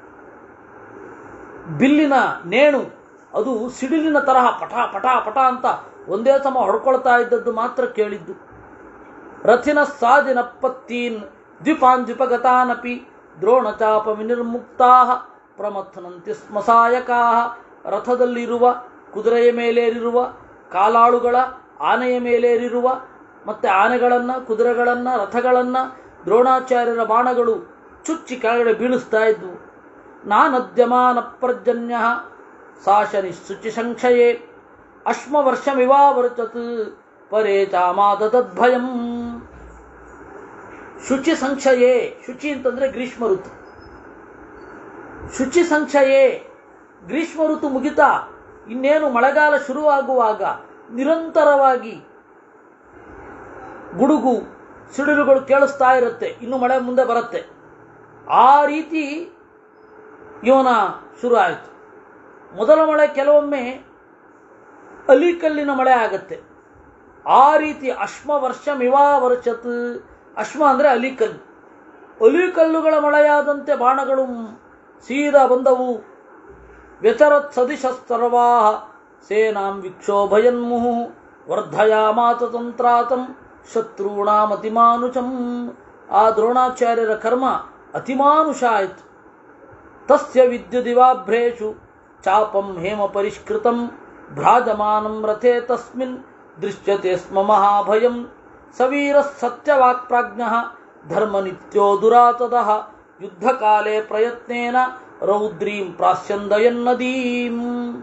ಬಿಲ್ಲಿನ ನೇಣು ಅದು ಸಿಡಿಲಿನ ತರಹ ಪಟ ಪಟ ಪಟ ಅಂತ ಒಂದೇ ಸಮ ಹೊಡ್ಕೊಳ್ತಾ ಇದ್ದದ್ದು ಮಾತ್ರ ಕೇಳಿದ್ದು ರಥಿನ ಸಾದಿನ ಪತ್ತೀನ್ ದ್ವಿಪಾನ್ ದ್ವಿಪಗತಾನಪಿ ದ್ರೋಣಚಾಪ ವಿನಿರ್ಮುಕ್ತಾ ಪ್ರಮಥನಂತಿ ಸ್ಮಸಾಯಕಾ ರಥದಲ್ಲಿರುವ ಕುದುರೆಯ ಮೇಲೇರಿರುವ ಕಾಲಾಳುಗಳ ಆನೆಯ ಮೇಲೇರಿರುವ ಮತ್ತೆ ಆನೆಗಳನ್ನ ಕುದುರೆಗಳನ್ನ ರಥಗಳನ್ನ ದ್ರೋಣಾಚಾರ್ಯರ ಬಾಣಗಳು ಚುಚ್ಚಿ ಕೆಳಗಡೆ ಬೀಳಿಸ್ತಾ ಇದ್ವು ನಾನದ್ಯಮಾನ ಪರ್ಜನ್ಯ ಸಾಶನಿ ಶುಚಿ ಸಂಕ್ಷಯೇ ಅಶ್ಮವರ್ಷಮಿವಾವರ್ಚತ್ ಪರೇ ಚಾಮಾದದ್ಭಯಂ ಶುಚಿ ಸಂಕ್ಷಯೇ ಶುಚಿ ಅಂತಂದ್ರೆ ಗ್ರೀಷ್ಮ ಋತು ಶುಚಿ ಸಂಕ್ಷಯೇ ಗ್ರೀಷ್ಮ ಋತು ಮುಗಿತಾ ಇನ್ನೇನು ಮಳೆಗಾಲ ಶುರುವಾಗುವಾಗ ನಿರಂತರವಾಗಿ ಗುಡುಗು ಸಿಡಿಲುಗಳು ಕೇಳಿಸ್ತಾ ಇರುತ್ತೆ ಇನ್ನು ಮಳೆ ಮುಂದೆ ಬರುತ್ತೆ ಆ ರೀತಿ ಇವನ ಶುರು ಆಯಿತು ಮೊದಲ ಮಳೆ ಕೆಲವೊಮ್ಮೆ ಅಲಿಕಲ್ಲಿನ ಮಳೆ ಆಗತ್ತೆ ಆ ರೀತಿ ಅಶ್ಮ ವರ್ಷ ಮಿವಾವರ್ಚತ್ ಅಶ್ಮ ಅಂದರೆ ಅಲಿಕಲ್ಲು ಅಲಿಕಲ್ಲುಗಳ ಮಳೆಯಾದಂತೆ ಬಾಣಗಳು ಸೀದಾ ಬಂದವು ವ್ಯಚರತ್ ಸದಿಶ ಸರ್ವಾ ಸೇನಾಂ ವಿಕ್ಷೋಭಯನ್ಮುಹು ವರ್ಧಯಾಮಾತ ತಂತ್ರಾತಂ ಶತ್ರುಣಾಮತಿಮಾನುಷಂ ಆ ದ್ರೋಣಾಚಾರ್ಯರ ಕರ್ಮ ಅತಿಮಾನುಷ ಆಯಿತು ತಸ್ಯ ವಿದ್ಯುದಿವಾಭ್ರೇಷು ಚಾಪಂ ಹೇಮ ಪರಿಷ್ಕೃತಂ ಭ್ರಾಜಮಾನಂ ರಥೇ ತಸ್ಮಿನ್ ದೃಶ್ಯತೆ ಸ್ಮ ಮಹಾಭಯಂ ಸವೀರ ಸತ್ಯವಾಕ್ಪ್ರಾಜ್ಞ ಧರ್ಮನಿತ್ಯೋ ದುರಾತದಃ ಯುದ್ಧಕಾಲೇ ಪ್ರಯತ್ನೇನ ರೌದ್ರೀಂ ಪ್ರಾಸ್ಯಂದಯನ್ನದೀಂ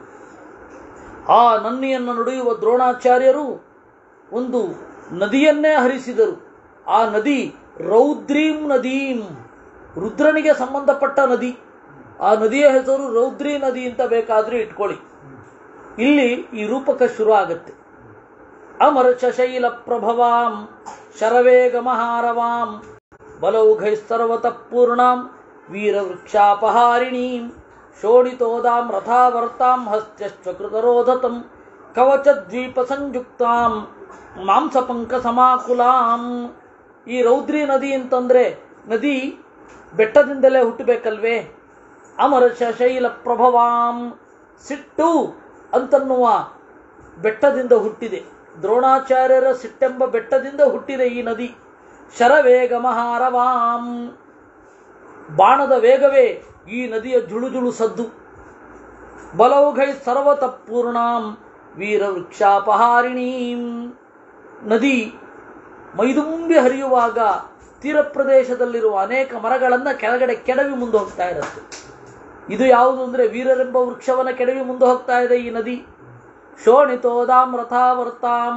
ಆ ನನ್ನಿಯನ್ನು ನುಡಿಯುವ ದ್ರೋಣಾಚಾರ್ಯರು ಒಂದು ನದಿಯನ್ನೇ ಹರಿಸಿದರು ಆ ನದಿ ರೌದ್ರೀಂ ನದೀಂ ರುದ್ರನಿಗೆ ಸಂಬಂಧಪಟ್ಟ ನದಿ ಆ ನದಿಯ ಹೆಸರು ರೌದ್ರಿ ನದಿ ಅಂತ ಬೇಕಾದ್ರೆ ಇಟ್ಕೊಳ್ಳಿ ಇಲ್ಲಿ ಈ ರೂಪಕ ಶುರು ಆಗುತ್ತೆ ಅಮರ್ಚ ಶೈಲ ಪ್ರಭವಾಂ ಶರವೇಗ ಮಹಾರವಾಂ ಬಲೌಘೈ ಸರ್ವತಃ ಪೂರ್ಣಾಂ ವೀರವೃಕ್ಷಾಪಹಾರಿಣೀಂ ಶೋಣಿತೋದಾಂ ರಥಾವರ್ತಾಂ ಹಸ್ತ್ಯಶ್ವಕೃತರೋಧತಂ ಕವಚದ್ವೀಪ ಸಂಯುಕ್ತಾಂ ಮಾಂಸಪಂಕ ಸಮಾಕುಲಾಂ ಈ ರೌದ್ರಿ ನದಿ ಅಂತಂದ್ರೆ ನದಿ ಬೆಟ್ಟದಿಂದಲೇ ಹುಟ್ಟಬೇಕಲ್ವೇ ಅಮರಶ ಶೈಲ ಪ್ರಭವಾಂ ಸಿಟ್ಟು ಅಂತನ್ನುವ ಬೆಟ್ಟದಿಂದ ಹುಟ್ಟಿದೆ ದ್ರೋಣಾಚಾರ್ಯರ ಸಿಟ್ಟೆಂಬ ಬೆಟ್ಟದಿಂದ ಹುಟ್ಟಿದೆ ಈ ನದಿ ಶರವೇಗ ಮಹಾರವಾಂ ಬಾಣದ ವೇಗವೇ ಈ ನದಿಯ ಜುಳುಜುಳು ಸದ್ದು ಬಲೌಘೈ ಸರ್ವತ ಪೂರ್ಣಾಂ ವೀರ ವೃಕ್ಷಾಪಹಾರಿಣೀಂ ನದಿ ಮೈದುಂಬಿ ಹರಿಯುವಾಗ ತೀರ ಪ್ರದೇಶದಲ್ಲಿರುವ ಅನೇಕ ಮರಗಳನ್ನು ಕೆಳಗಡೆ ಕೆಡವಿ ಮುಂದೆ ಹೋಗ್ತಾ ಇರುತ್ತೆ ಇದು ಯಾವುದು ಅಂದ್ರೆ ವೀರರೆಂಬ ವೃಕ್ಷವನ್ನ ಕೆಡವಿ ಮುಂದೆ ಹೋಗ್ತಾ ಇದೆ ಈ ನದಿ ಶೋಣಿತೋದಾಂ ರಥಾವರ್ತಾಂ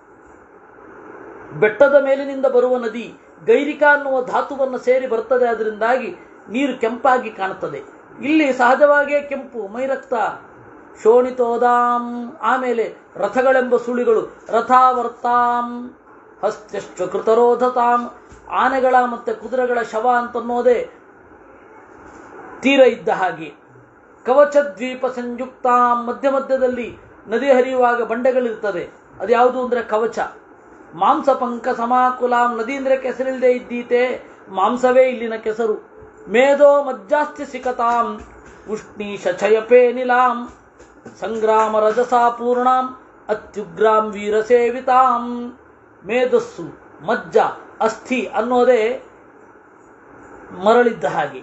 ಬೆಟ್ಟದ ಮೇಲಿನಿಂದ ಬರುವ ನದಿ ಗೈರಿಕ ಅನ್ನುವ ಧಾತುವನ್ನು ಸೇರಿ ಬರ್ತದೆ ಅದರಿಂದಾಗಿ ನೀರು ಕೆಂಪಾಗಿ ಕಾಣುತ್ತದೆ ಇಲ್ಲಿ ಸಹಜವಾಗಿಯೇ ಕೆಂಪು ಮೈರಕ್ತ ಶೋಣಿತೋದಾಂ ಆಮೇಲೆ ರಥಗಳೆಂಬ ಸುಳಿಗಳು ರಥಾವರ್ತಾಂ ಹಸ್ತ್ಯಶ್ಚ ಕೃತರೋಧತಾಂ ಆನೆಗಳ ಮತ್ತೆ ಕುದುರೆಗಳ ಶವ ಅಂತನ್ನೋದೇ ತೀರ ಇದ್ದ ಹಾಗೆ ಕವಚ ದ್ವೀಪ ಸಂಯುಕ್ತ ಮಧ್ಯ ಮಧ್ಯದಲ್ಲಿ ನದಿ ಹರಿಯುವಾಗ ಬಂಡೆಗಳಿರ್ತದೆ ಅದು ಯಾವುದು ಅಂದ್ರೆ ಕವಚ ಮಾಂಸ ಪಂಕ ಸಮಾಕುಲಾಂ ನದಿ ಅಂದ್ರೆ ಕೆಸರಿಲ್ಲದೆ ಇದ್ದೀತೆ ಮಾಂಸವೇ ಇಲ್ಲಿನ ಕೆಸರು ಮೇಧೋ ಮಜ್ಜಾಸ್ತಿ ಸಿಕತಾಂ ಉಷ್ಣೀಶ ಛಯಪೇ ನಿಲಾಂ ಸಂಗ್ರಾಮ ರಜಸಾ ಪೂರ್ಣಾಂ ಅತ್ಯುಗ್ರಾಂ ವೀರ ಸೇವಿತಾಂ ಮೇಧಸ್ಸು ಮಜ್ಜ ಅಸ್ಥಿ ಅನ್ನೋದೇ ಮರಳಿದ್ದ ಹಾಗೆ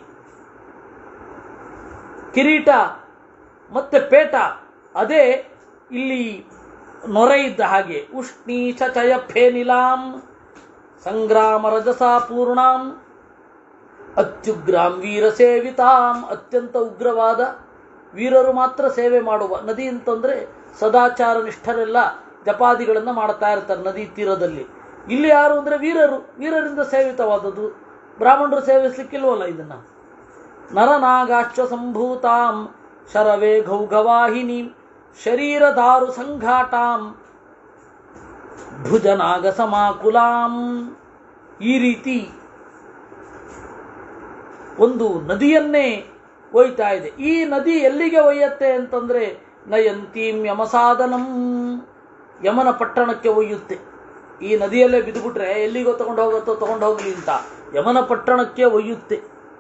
ಕಿರೀಟ ಮತ್ತೆ ಪೇಟ ಅದೇ ಇಲ್ಲಿ ನೊರೆ ಇದ್ದ ಹಾಗೆ ಉಷ್ಣೀಶ ಚಯ ಫೇನಿಲಾಂ ಸಂಗ್ರಾಮ ರಜಸಾ ಪೂರ್ಣಾಂ ಅತ್ಯುಗ್ರಾಂ ವೀರ ಸೇವಿತಾಂ ಅತ್ಯಂತ ಉಗ್ರವಾದ ವೀರರು ಮಾತ್ರ ಸೇವೆ ಮಾಡುವ ನದಿ ಅಂತಂದ್ರೆ ಸದಾಚಾರ ನಿಷ್ಠರೆಲ್ಲ ಜಪಾದಿಗಳನ್ನ ಮಾಡ್ತಾ ಇರ್ತಾರೆ ನದಿ ತೀರದಲ್ಲಿ ಇಲ್ಲಿ ಯಾರು ಅಂದ್ರೆ ವೀರರು ವೀರರಿಂದ ಸೇವಿತವಾದದ್ದು ಬ್ರಾಹ್ಮಣರು ಸೇವಿಸ್ಲಿಕ್ಕಿಲ್ವಲ್ಲ ಇದನ್ನ ನರನಾಗಾಶ್ಚ ಸಂಭೂತಾಂ ಶರವೇ ಘೌಘವಾಹಿನಿ ಶರೀರದಾರು ಸಂಘಾಟಾಂ ಭುಜನಾಗ ಸಮಾಕುಲಾಂ ಈ ರೀತಿ ಒಂದು ನದಿಯನ್ನೇ ಒಯ್ತಾ ಇದೆ ಈ ನದಿ ಎಲ್ಲಿಗೆ ಒಯ್ಯತ್ತೆ ಅಂತಂದ್ರೆ ನಯಂತೀಂ ಯಮಸಾಧನಂ ಯಮನ ಪಟ್ಟಣಕ್ಕೆ ಒಯ್ಯುತ್ತೆ ಈ ನದಿಯಲ್ಲೇ ಬಿದ್ದುಬಿಟ್ರೆ ಎಲ್ಲಿಗೋ ತಗೊಂಡು ಹೋಗುತ್ತೋ ತಗೊಂಡು ಹೋಗ್ಲಿ ಅಂತ ಯಮನ ಪಟ್ಟಣಕ್ಕೆ ಒಯ್ಯುತ್ತೆ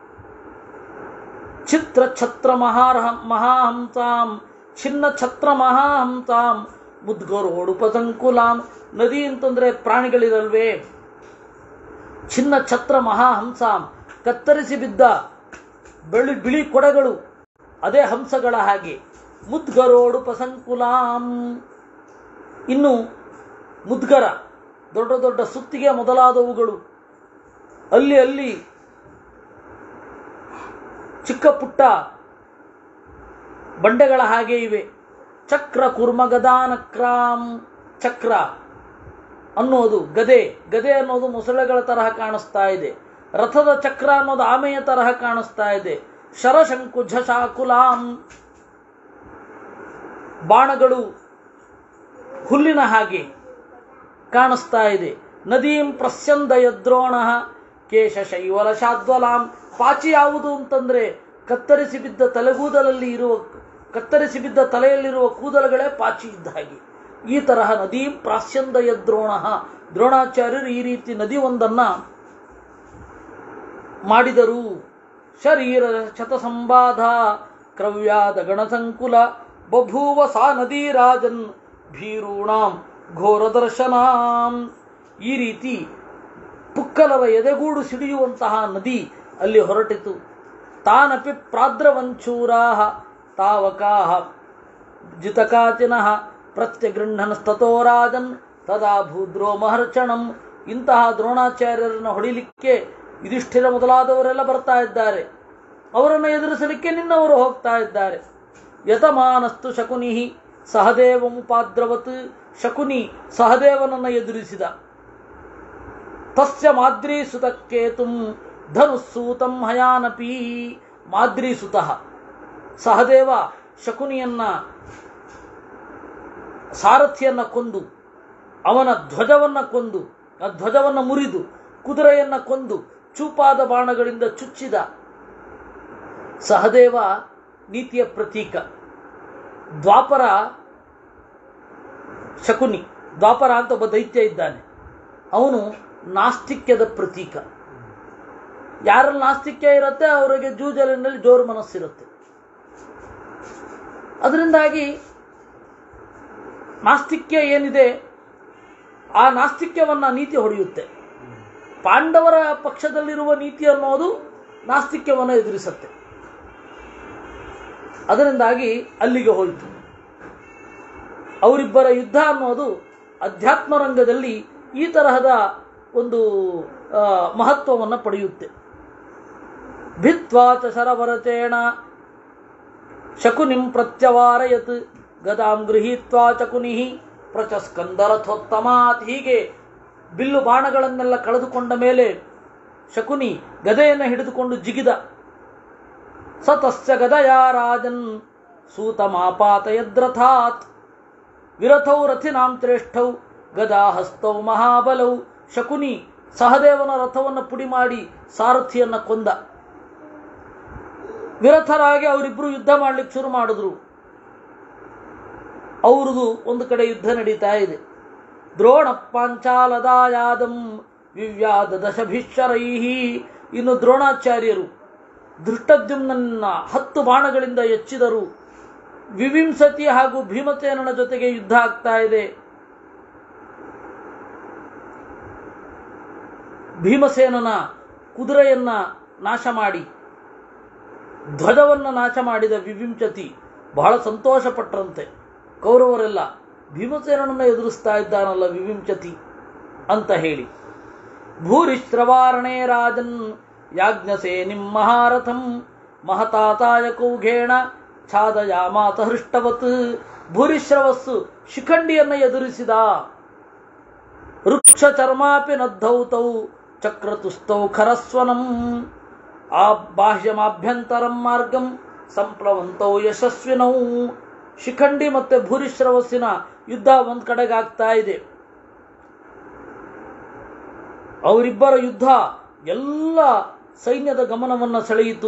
ಚಿತ್ರ ಛತ್ರ ಮಹಾರಹ ಮಹಾಹಂಸಾಂ ಚಿನ್ನ ಛತ್ರ ಮಹಾಹಂಸಾಂ ಮುದ್ಗರೋಡುಪ ಸಂಕುಲಾಂ ನದಿ ಅಂತಂದ್ರೆ ಪ್ರಾಣಿಗಳಿರಲ್ವೇ ಚಿನ್ನ ಛತ್ರ ಮಹಾಹಂಸಾಂ ಕತ್ತರಿಸಿ ಬಿದ್ದ ಬೆಳಿ ಬಿಳಿ ಕೊಡೆಗಳು ಅದೇ ಹಂಸಗಳ ಹಾಗೆ ಮುದ್ಗರೋಡು ಪಸಂಕುಲಾಂ ಇನ್ನು ಮುದ್ಗರ ದೊಡ್ಡ ದೊಡ್ಡ ಸುತ್ತಿಗೆ ಮೊದಲಾದವುಗಳು ಅಲ್ಲಿ ಅಲ್ಲಿ ಚಿಕ್ಕ ಪುಟ್ಟ ಬಂಡೆಗಳ ಹಾಗೆ ಇವೆ ಚಕ್ರ ಕುರ್ಮಗದಾನಕ್ರಾಂ ಚಕ್ರ ಅನ್ನೋದು ಗದೆ ಗದೆ ಅನ್ನೋದು ಮೊಸಳೆಗಳ ತರಹ ಕಾಣಿಸ್ತಾ ಇದೆ ರಥದ ಚಕ್ರ ಅನ್ನೋದು ಆಮೆಯ ತರಹ ಕಾಣಿಸ್ತಾ ಇದೆ ಶರಶಂಕು ಝಶಾಕುಲಾಂ ಬಾಣಗಳು ಹುಲ್ಲಿನ ಹಾಗೆ ಕಾಣಿಸ್ತಾ ಇದೆ ನದೀಂ ಪ್ರಸ್ಯಂದಯ ದ್ರೋಣ ಕೇಶ ಶೈವಲ ಶಾದ್ವಲಾಂ ಪಾಚಿ ಯಾವುದು ಅಂತಂದ್ರೆ ಕತ್ತರಿಸಿ ಬಿದ್ದ ತಲೆಗೂದಲಲ್ಲಿ ಇರುವ ಕತ್ತರಿಸಿ ಬಿದ್ದ ತಲೆಯಲ್ಲಿರುವ ಕೂದಲುಗಳೇ ಪಾಚಿ ಇದ್ದ ಹಾಗೆ ಈ ತರಹ ನದೀಂ ಪ್ರಾಸ್ಯಂದಯ ದ್ರೋಣ ದ್ರೋಣಾಚಾರ್ಯರು ಈ ರೀತಿ ನದಿ ಒಂದನ್ನ ಮಾಡಿದರು ಶರೀರ ಶತಸಂಬಾಧ ಕ್ರವ್ಯಾದ ಗಣಸಂಕುಲ ಬಭೂವ ಸಾ ನದೀ ರಾಜನ್ ಭೀರೂಣಾಂ ಘೋರ ದರ್ಶನಾಂ ಈ ರೀತಿ ಪುಕ್ಕಲರ ಎದೆಗೂಡು ಸಿಡಿಯುವಂತಹ ನದಿ ಅಲ್ಲಿ ಹೊರಟಿತು ತಾನಪಿ ಪ್ರಾದ್ರವಂಚೂರಾಹ ತಾವಕಾಹ ಜಿತಕಾಚಿನಃ ಪ್ರತ್ಯಗೃಹಣಸ್ತೋ ರಾಜನ್ ತದಾ ಭೂದ್ರೋ ಮಹರ್ಷಣಂ ಇಂತಹ ದ್ರೋಣಾಚಾರ್ಯರನ್ನು ಹೊಡಿಲಿಕ್ಕೆ ಯುಧಿಷ್ಠಿರ ಮೊದಲಾದವರೆಲ್ಲ ಬರ್ತಾ ಇದ್ದಾರೆ ಅವರನ್ನು ಎದುರಿಸಲಿಕ್ಕೆ ನಿನ್ನವರು ಹೋಗ್ತಾ ಇದ್ದಾರೆ ಯತಮಾನಸ್ತು ಶಕುನಿ ಸಹದೇವಮುಪಾದ್ರವತ್ ಶಕುನಿ ಸಹದೇವನನ್ನು ಎದುರಿಸಿದ ತಸ್ಯ ಮಾದ್ರೀಸುತ ಕೇತುಂ ಧನುಸ್ಸೂತಂ ಹಯಾನಪಿ ಮಾದ್ರೀಸುತಃ ಸಹದೇವ ಶಕುನಿಯನ್ನ ಸಾರಥಿಯನ್ನ ಕೊಂದು ಅವನ ಧ್ವಜವನ್ನ ಕೊಂದು ಆ ಧ್ವಜವನ್ನ ಮುರಿದು ಕುದುರೆಯನ್ನ ಕೊಂದು ಚೂಪಾದ ಬಾಣಗಳಿಂದ ಚುಚ್ಚಿದ ಸಹದೇವ ನೀತಿಯ ಪ್ರತೀಕ ದ್ವಾಪರ ಶಕುನಿ ದ್ವಾಪರ ಅಂತ ಒಬ್ಬ ದೈತ್ಯ ಇದ್ದಾನೆ ಅವನು ನಾಸ್ತಿಕ್ಯದ ಪ್ರತೀಕ ಯಾರಲ್ಲಿ ನಾಸ್ತಿಕ್ಯ ಇರುತ್ತೆ ಅವರಿಗೆ ಜೂಜಲಿನಲ್ಲಿ ಜೋರು ಮನಸ್ಸಿರುತ್ತೆ ಅದರಿಂದಾಗಿ ನಾಸ್ತಿಕ್ಯ ಏನಿದೆ ಆ ನಾಸ್ತಿಕ್ಯವನ್ನ ನೀತಿ ಹೊಡೆಯುತ್ತೆ ಪಾಂಡವರ ಪಕ್ಷದಲ್ಲಿರುವ ನೀತಿ ಅನ್ನೋದು ನಾಸ್ತಿಕ್ಯವನ್ನು ಎದುರಿಸುತ್ತೆ ಅದರಿಂದಾಗಿ ಅಲ್ಲಿಗೆ ಹೋಯಿತು ಅವರಿಬ್ಬರ ಯುದ್ಧ ಅನ್ನೋದು ಅಧ್ಯಾತ್ಮ ರಂಗದಲ್ಲಿ ಈ ತರಹದ ಒಂದು ಆ, ಮಹತ್ವವನ್ನು ಪಡೆಯುತ್ತೆ ಭಿತ್ವಾ ಚ ಶರವರಚೇಣ ಶಕುನಿಂ ಪ್ರತ್ಯವಾರಯತ್ ಗದಾಂ ಗೃಹೀತ್ವಾ ಚಕುನಿ ಪ್ರಚಸ್ಕಂದರಥೋತ್ತಮಾತ್ ಹೀಗೆ ಬಿಲ್ಲು ಬಾಣಗಳನ್ನೆಲ್ಲ ಕಳೆದುಕೊಂಡ ಮೇಲೆ ಶಕುನಿ ಗದೆಯನ್ನು ಹಿಡಿದುಕೊಂಡು ಜಿಗಿದ ಸತಸ್ಯ ಗದಯಾ ರಾಜನ್ ಸೂತಮಾಪಾತಯದ್ರಥಾತ್ ವಿರಥೌ ರಥಿನಾಂ ಶ್ರೇಷ್ಠೌ ಗದಾಹಸ್ತೌ ಮಹಾಬಲೌ ಶಕುನಿ ಸಹದೇವನ ರಥವನ್ನು ಪುಡಿ ಮಾಡಿ ಸಾರಥಿಯನ್ನ ಕೊಂದ ವಿರಥರಾಗಿ ಅವರಿಬ್ರು ಯುದ್ಧ ಮಾಡ್ಲಿಕ್ಕೆ ಶುರು ಮಾಡಿದ್ರು ಅವ್ರದು ಒಂದು ಕಡೆ ಯುದ್ಧ ನಡೀತಾ ಇದೆ ದ್ರೋಣ ಪಾಂಚಾಲದಾಯಾದಂ ವಿವ್ಯಾದ ದಶಭಿಶ್ವರೈಹಿ ಇನ್ನು ದ್ರೋಣಾಚಾರ್ಯರು ಧೃಷ್ಟದ್ಯುಮ್ನನ್ನ ಹತ್ತು ಬಾಣಗಳಿಂದ ಎಚ್ಚಿದರು ವಿವಿಂಸತಿ ಹಾಗೂ ಭೀಮಸೇನನ ಜೊತೆಗೆ ಯುದ್ಧ ಆಗ್ತಾ ಇದೆ ಭೀಮಸೇನನ ಕುದುರೆಯನ್ನ ನಾಶ ಮಾಡಿ ಧ್ವಜವನ್ನ ನಾಶ ಮಾಡಿದ ವಿವಿಂಚತಿ ಬಹಳ ಸಂತೋಷ ಪಟ್ರಂತೆ ಕೌರವರೆಲ್ಲ ಭೀಮಸೇನನನ್ನ ಎದುರಿಸ್ತಾ ಇದ್ದಾನಲ್ಲ ವಿವಿಂಚತಿ ಅಂತ ಹೇಳಿ ಭೂರಿಶ್ರವಾರಣೇ ರಾಜನ್ ಯಾಜ್ಞಸೇನಿಂ ಮಹಾರಥಂ ಮಹತಾತಾಯ ಕೌಘೇಣ ಛಾದಯಾಮಾತ ಹೃಷ್ಟವತ್ ಭೂರಿಶ್ರವಸ್ಸು ಶಿಖಂಡಿಯನ್ನ ಎದುರಿಸಿದ ವೃಕ್ಷ ಚರ್ಮಾಪಿ ನದ್ಧೌತೌ ಚಕ್ರತುಸ್ತೌ ಖರಸ್ವನಂ ಆ ಬಾಹ್ಯಮಾಭ್ಯಂತರಂ ಮಾರ್ಗಂ ಸಂಪ್ಲವಂತೌ ಯಶಸ್ವಿನೌ ಶಿಖಂಡಿ ಮತ್ತೆ ಭೂರಿಶ್ರವಸ್ಸಿನ ಯುದ್ಧ ಒಂದ್ ಕಡೆಗಾಗ್ತಾ ಇದೆ ಅವರಿಬ್ಬರ ಯುದ್ಧ ಎಲ್ಲ ಸೈನ್ಯದ ಗಮನವನ್ನ ಸೆಳೆಯಿತು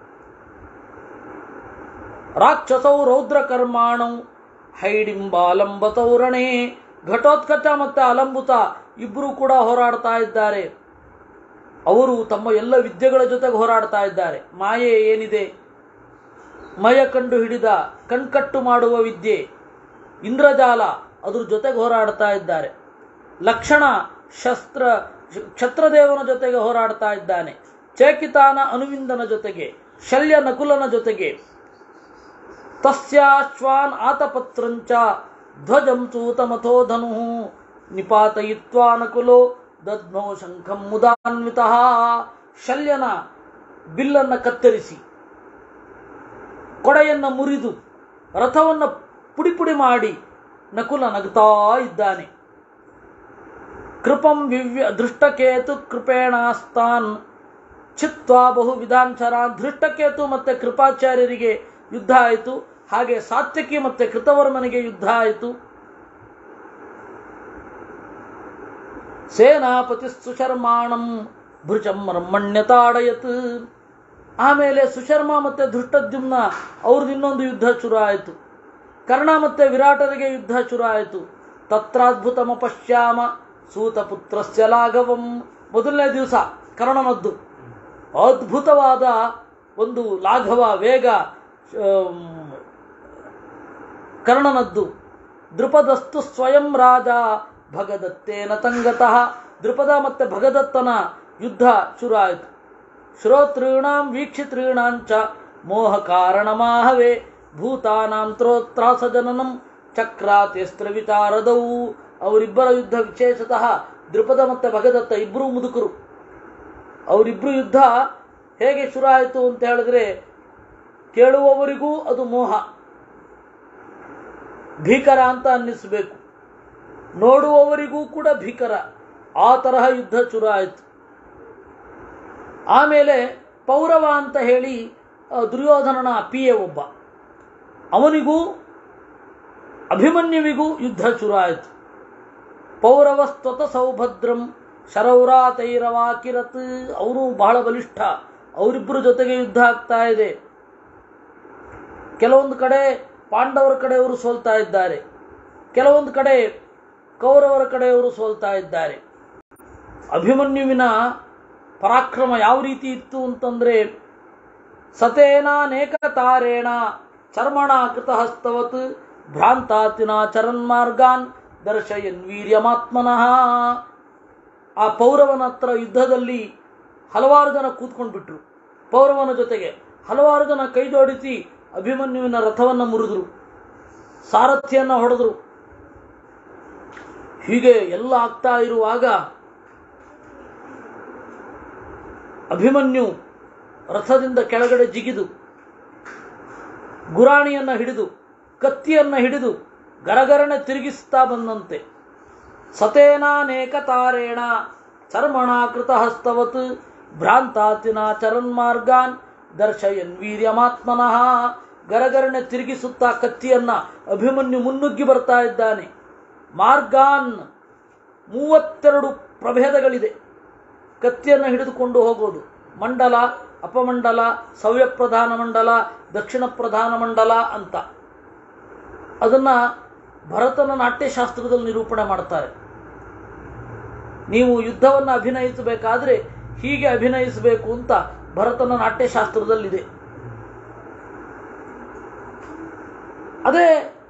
ರಾಕ್ಷಸೌ ರೌದ್ರ ಕರ್ಮಾಣೌ ಹೈಡಿಂಬಾಲಂಬತೌರಣೆ ಘಟೋತ್ಕಚ ಮತ್ತೆ ಅಲಂಬುತ ಇಬ್ಬರು ಕೂಡ ಹೋರಾಡ್ತಾ ಇದ್ದಾರೆ ಅವರು ತಮ್ಮ ಎಲ್ಲ ವಿದ್ಯೆಗಳ ಜೊತೆಗೆ ಹೋರಾಡ್ತಾ ಇದ್ದಾರೆ ಮಾಯೆ ಏನಿದೆ ಮಯ ಕಂಡು ಹಿಡಿದ ಕಣ್ಕಟ್ಟು ಮಾಡುವ ವಿದ್ಯೆ ಇಂದ್ರಜಾಲ ಅದ್ರ ಜೊತೆಗೆ ಹೋರಾಡ್ತಾ ಇದ್ದಾರೆ ಲಕ್ಷಣ ಶಸ್ತ್ರ ಕ್ಷತ್ರದೇವನ ಜೊತೆಗೆ ಹೋರಾಡ್ತಾ ಇದ್ದಾನೆ ಚೇಕಿತಾನ ಅನುವಿಂದನ ಜೊತೆಗೆ ಶಲ್ಯ ನಕುಲನ ಜೊತೆಗೆ ತಸ್ಯಾಶ್ವಾನ್ ಆತಪತ್ರಂಚ ಧ್ವಜಂ ಸೂತಮಥೋ ಧನು ನಿಪಾತಯಿತ್ವಾ ನಕುಲೋ ದದ್ಮೋ ಶಂಖಂ ಮುದಾನ್ವಿತಃ ಶಲ್ಯನ ಬಿಲ್ಲನ್ನ ಕತ್ತರಿಸಿ ಕೊಡೆಯನ್ನ ಮುರಿದು ರಥವನ್ನ ಪುಡಿ ಪುಡಿ ಮಾಡಿ ನಕುಲ ನಗ್ತಾ ಇದ್ದಾನೆ ಕೃಪಂ ವಿವ್ಯ ದೃಷ್ಟಕೇತು ಕೃಪೇಣಾಸ್ತಾನ್ ಚಿತ್ವಾ ಬಹು ವಿಧಾಂಚರ ದೃಷ್ಟಕೇತು ಮತ್ತೆ ಕೃಪಾಚಾರ್ಯರಿಗೆ ಯುದ್ಧ ಆಯಿತು ಹಾಗೆ ಸಾತ್ಯಕಿ ಮತ್ತೆ ಕೃತವರ್ಮನಿಗೆ ಯುದ್ಧ ಆಯಿತು ಸೇನಾಪತಿ ಸುಶರ್ಮಾಣಂ ಭೃಜಂ ಬ್ರಹ್ಮಣ್ಯತಾಡಯತ್ ಆಮೇಲೆ ಸುಶರ್ಮ ಮತ್ತೆ ಧೃಷ್ಟದ್ಯುಮ್ನ ಅವ್ರದ್ದು ಇನ್ನೊಂದು ಯುದ್ಧ ಶುರು ಆಯಿತು ಕರ್ಣ ಮತ್ತೆ ವಿರಾಟರಿಗೆ ಯುದ್ಧ ಶುರು ಆಯಿತು ತತ್ರಾದ್ಭುತಮ ಪಶ್ಯಾಮ ಸೂತಪುತ್ರಸ್ಯ ಲಾಘವಂ ಮೊದಲನೇ ದಿವಸ ಕರ್ಣನದ್ದು ಅದ್ಭುತವಾದ ಒಂದು ಲಾಘವ ವೇಗ ಆಮ್, ಕರ್ಣನದ್ದು ದೃಪದಸ್ತು ಸ್ವಯಂ ರಾಜ ಭಗದತ್ತೇನ ತಂಗತಃ ದೃಪದ ಮತ್ತೆ ಭಗದತ್ತನ ಯುದ್ಧ ಶುರು ಆಯಿತು ಶ್ರೋತೃಣಾಂ ವೀಕ್ಷಿತೃಣಾಂಚ ಮೋಹ ಕಾರಣಮಾಹವೇ ಭೂತಾನಾಂ ತ್ರೋತ್ರಾಸ ಜನನಂ ಚಕ್ರಾತ್ಯಸ್ತ್ರ ವಿಚಾರದವು ಅವರಿಬ್ಬರ ಯುದ್ಧ ವಿಶೇಷತಃ ದೃಪದ ಮತ್ತೆ ಭಗದತ್ತ ಇಬ್ಬರೂ ಮುದುಕರು ಅವರಿಬ್ರು ಯುದ್ಧ ಹೇಗೆ ಶುರು ಆಯಿತು ಅಂತ ಹೇಳಿದ್ರೆ ಕೇಳುವವರಿಗೂ ಅದು ಮೋಹ ಭೀಕರ ಅಂತ ಅನ್ನಿಸಬೇಕು ನೋಡುವವರಿಗೂ ಕೂಡ ಭೀಕರ ಆ ತರಹ ಯುದ್ಧ ಶುರು ಆಯಿತು ಆಮೇಲೆ ಪೌರವ ಅಂತ ಹೇಳಿ ಆ, ದುರ್ಯೋಧನನ ಅಪ್ಪಿಯೇ ಒಬ್ಬ ಅವನಿಗೂ ಅಭಿಮನ್ಯುವಿಗೂ ಯುದ್ಧ ಶುರು ಆಯಿತು ಪೌರವಸ್ತತ ಸೌಭದ್ರಂ ಶರೌರಾತೈರವಾಕಿರತ್ ಅವರು ಬಹಳ ಬಲಿಷ್ಠ ಅವರಿಬ್ಬರ ಜೊತೆಗೆ ಯುದ್ಧ ಆಗ್ತಾ ಇದೆ ಕೆಲವೊಂದು ಕಡೆ ಪಾಂಡವರ ಕಡೆಯವರು ಸೋಲ್ತಾ ಇದ್ದಾರೆ ಕೆಲವೊಂದು ಕಡೆ ಕೌರವರ ಕಡೆಯವರು ಸೋಲ್ತಾ ಇದ್ದಾರೆ ಅಭಿಮನ್ಯುವಿನ ಪರಾಕ್ರಮ ಯಾವ ರೀತಿ ಇತ್ತು ಅಂತಂದ್ರೆ ಸತೇನಾನೇಕ ತಾರೇಣ ಚರ್ಮಣ ಕೃತಹಸ್ತವತ್ ಭ್ರಾಂತಾತಿನ ಚರನ್ಮಾರ್ಗಾನ್ ದರ್ಶಯನ್ ವೀರ್ಯಮಾತ್ಮನಃ ಆ ಪೌರವನ ಹತ್ರ ಯುದ್ಧದಲ್ಲಿ ಹಲವಾರು ಜನ ಕೂತ್ಕೊಂಡು ಬಿಟ್ರು ಪೌರವನ ಜೊತೆಗೆ ಹಲವಾರು ಜನ ಕೈ ಜೋಡಿಸಿ ಅಭಿಮನ್ಯುವಿನ ರಥವನ್ನು ಮುರಿದ್ರು ಸಾರಥಿಯನ್ನ ಹೊಡೆದ್ರು ಹೀಗೆ ಎಲ್ಲ ಆಗ್ತಾ ಇರುವಾಗ ಅಭಿಮನ್ಯು ರಥದಿಂದ ಕೆಳಗಡೆ ಜಿಗಿದು ಗುರಾಣಿಯನ್ನ ಹಿಡಿದು ಕತ್ತಿಯನ್ನ ಹಿಡಿದು ಗರಗರನೆ ತಿರುಗಿಸ್ತಾ ಬಂದಂತೆ ಸತೇನಾನೇಕ ತಾರೇಣ ಚರ್ಮಣ ಕೃತಹಸ್ತವತ್ ಭ್ರಾಂತಾತಿನ ಚರನ್ಮಾರ್ಗಾನ್ ದರ್ಶಯನ್ ವೀರ್ಯಮಾತ್ಮನಃ ಗರಗರನೆ ತಿರುಗಿಸುತ್ತಾ ಕತ್ತಿಯನ್ನ ಅಭಿಮನ್ಯು ಮುನ್ನುಗ್ಗಿ ಬರ್ತಾ ಇದ್ದಾನೆ ಮಾರ್ಗಾನ್ ಮೂವತ್ತೆರಡು ಪ್ರಭೇದಗಳಿದೆ ಕತ್ತಿಯನ್ನು ಹಿಡಿದುಕೊಂಡು ಹೋಗೋದು ಮಂಡಲ ಅಪಮಂಡಲ ಸವ್ಯ ಪ್ರಧಾನ ಮಂಡಲ ದಕ್ಷಿಣ ಪ್ರಧಾನ ಮಂಡಲ ಅಂತ ಅದನ್ನ ಭರತನ ನಾಟ್ಯಶಾಸ್ತ್ರದಲ್ಲಿ ನಿರೂಪಣೆ ಮಾಡ್ತಾರೆ ನೀವು ಯುದ್ಧವನ್ನು ಅಭಿನಯಿಸಬೇಕಾದ್ರೆ ಹೀಗೆ ಅಭಿನಯಿಸಬೇಕು ಅಂತ ಭರತನ ನಾಟ್ಯಶಾಸ್ತ್ರದಲ್ಲಿದೆ ಅದೇ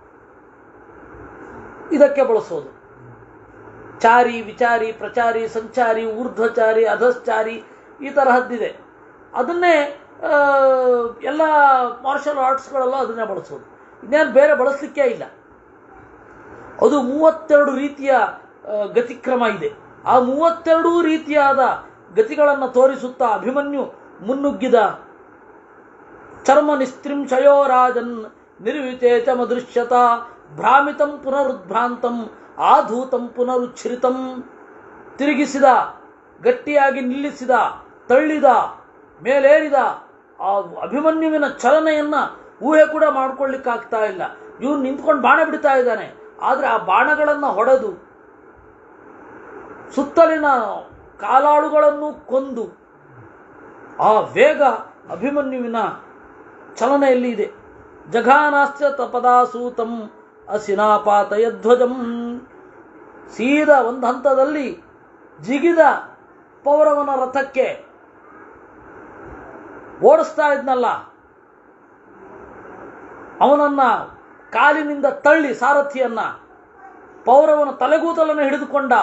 ಇದಕ್ಕೆ ಬಳಸೋದು ಚಾರಿ ವಿಚಾರಿ ಪ್ರಚಾರಿ ಸಂಚಾರಿ ಊರ್ಧ್ವಚಾರಿ ಅಧಶ್ಚಾರಿ ಈ ತರಹದ್ದಿದೆ ಅದನ್ನೇ ಆ, ಎಲ್ಲ ಮಾರ್ಷಲ್ ಆರ್ಟ್ಸ್ಗಳೆಲ್ಲ ಅದನ್ನೇ ಬಳಸೋದು ಇನ್ನೇನು ಬೇರೆ ಬಳಸಲಿಕ್ಕೇ ಇಲ್ಲ ಅದು ಮೂವತ್ತೆರಡು ರೀತಿಯ ಆ, ಗತಿಕ್ರಮ ಇದೆ ಆ ಮೂವತ್ತೆರಡು ರೀತಿಯಾದ ಗತಿಗಳನ್ನು ತೋರಿಸುತ್ತಾ ಅಭಿಮನ್ಯು ಮುನ್ನುಗ್ಗಿದ ಚರ್ಮ ನಿಸ್ತ್ರಿಂಶಯೋ ರಾಜನ್ ನಿರ್ವಿತೇಚ ಮದೃಶ್ಯತ ಭ್ರಾಮಿತಂ ಪುನರುದ್ಭ್ರಾಂತಂ ಆಧೂತಂ ಪುನರುಚ್ಛ್ರಿತಂ ತಿರುಗಿಸಿದ ಗಟ್ಟಿಯಾಗಿ ನಿಲ್ಲಿಸಿದ ತಳ್ಳಿದ ಮೇಲೇರಿದ ಆ ಅಭಿಮನ್ಯುವಿನ ಚಲನೆಯನ್ನ ಊಹೆ ಕೂಡ ಮಾಡ್ಕೊಳ್ಳಿಕ್ಕಾಗ್ತಾ ಇಲ್ಲ ಇವನು ನಿಂತ್ಕೊಂಡು ಬಾಣ ಬಿಡ್ತಾ ಇದ್ದಾನೆ ಆದ್ರೆ ಆ ಬಾಣಗಳನ್ನ ಹೊಡೆದು ಸುತ್ತಲಿನ ಕಾಲಾಳುಗಳನ್ನು ಕೊಂದು ಆ ವೇಗ ಅಭಿಮನ್ಯುವಿನ ಚಲನೆಯಲ್ಲಿ ಇದೆ ಜಘಾನಾಸ್ಯ ತಪದಾಸೂತಂ ಅಸಿನಾಪಾತಯಧ್ವಜಂ ಸೀದಾ ಒಂದು ಹಂತದಲ್ಲಿ ಜಿಗಿದ ಪೌರವನ ರಥಕ್ಕೆ ಓಡಿಸ್ತಾ ಇದ್ನಲ್ಲ ಅವನನ್ನ ಕಾಲಿನಿಂದ ತಳ್ಳಿ ಸಾರಥಿಯನ್ನ ಪೌರವನ ತಲೆಗೂದಲನ್ನು ಹಿಡಿದುಕೊಂಡ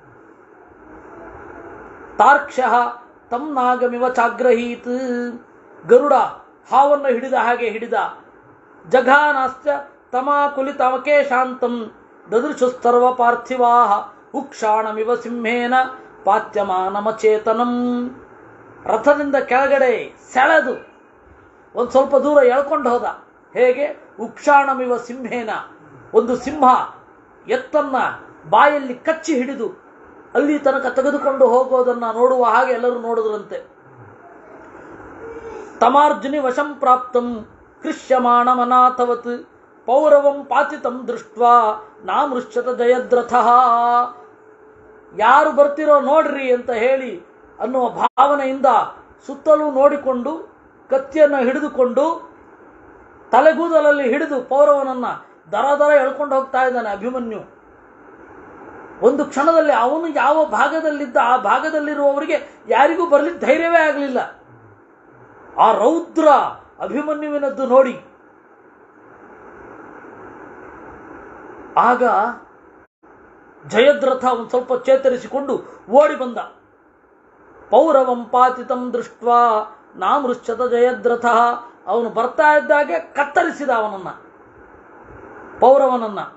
ತಾರ್ಕ್ಷ್ಯ ತಮ್ ನಾಗಮಿವ ಚಾಗ್ರಹೀತ್ ಗರುಡ ಹಾವನ್ನು ಹಿಡಿದ ಹಾಗೆ ಹಿಡಿದ ಜಘಾನಾಶ್ಚ ತಮಾಕುಲಿತಮಕೆ ಶಾಂತಂ ದದೃಶುಸ್ತರ್ವ ಪಾರ್ಥಿವಾ ಉಕ್ಷಾಣಮಿವ ಸಿಂಹೇನ ಪಾತ್ಯಮಾನಮಚೇತನಂ ರಥದಿಂದ ಕೆಳಗಡೆ ಸೆಳೆದು ಒಂದು ಸ್ವಲ್ಪ ದೂರ ಎಳ್ಕೊಂಡು ಹೋದ ಹೇಗೆ ಉಕ್ಷಾಣಮಿವ ಸಿಂಹೇನ ಒಂದು ಸಿಂಹ ಎತ್ತನ್ನ ಬಾಯಲ್ಲಿ ಕಚ್ಚಿ ಹಿಡಿದು ಅಲ್ಲಿ ತನಕ ತೆಗೆದುಕೊಂಡು ಹೋಗೋದನ್ನ ನೋಡುವ ಹಾಗೆ ಎಲ್ಲರೂ ನೋಡಿದ್ರಂತೆ ತಮಾರ್ಜುನಿ ವಶಂ ಪ್ರಾಪ್ತಂ ಕೃಷ್ಯಮಾಣಮನಾಥವತ್ ಪೌರವಂ ಪಾತಿತಂ ದೃಷ್ಟ್ವಾ ನಾಮೃಶ್ಯತ ಜಯದ್ರಥ ಯಾರು ಬರ್ತಿರೋ ನೋಡ್ರಿ ಅಂತ ಹೇಳಿ ಅನ್ನುವ ಭಾವನೆಯಿಂದ ಸುತ್ತಲೂ ನೋಡಿಕೊಂಡು ಕತ್ತಿಯನ್ನು ಹಿಡಿದುಕೊಂಡು ತಲೆಗೂದಲಲ್ಲಿ ಹಿಡಿದು ಪೌರವನನ್ನ ದರ ದರ ಎಳ್ಕೊಂಡು ಹೋಗ್ತಾ ಇದ್ದಾನೆ ಅಭಿಮನ್ಯು ಒಂದು ಕ್ಷಣದಲ್ಲಿ ಅವನು ಯಾವ ಭಾಗದಲ್ಲಿದ್ದ ಆ ಭಾಗದಲ್ಲಿರುವವರಿಗೆ ಯಾರಿಗೂ ಬರ್ಲಿಕ್ಕೆ ಧೈರ್ಯವೇ ಆಗಲಿಲ್ಲ ಆ ರೌದ್ರ ಅಭಿಮನ್ಯುವಿನದ್ದು ನೋಡಿ ಆಗ ಜಯದ್ರಥ ಒಂದು ಸ್ವಲ್ಪ ಚೇತರಿಸಿಕೊಂಡು ಓಡಿ ಬಂದ ಪೌರವಂ ಪಾತಿತಂ ದೃಷ್ಟ್ವಾ ನಾಮೃಶ್ಚತ ಜಯದ್ರಥ ಅವನು ಬರ್ತಾ ಇದ್ದಾಗೆ ಕತ್ತರಿಸಿದ ಅವನನ್ನ ಪೌರವನನ್ನ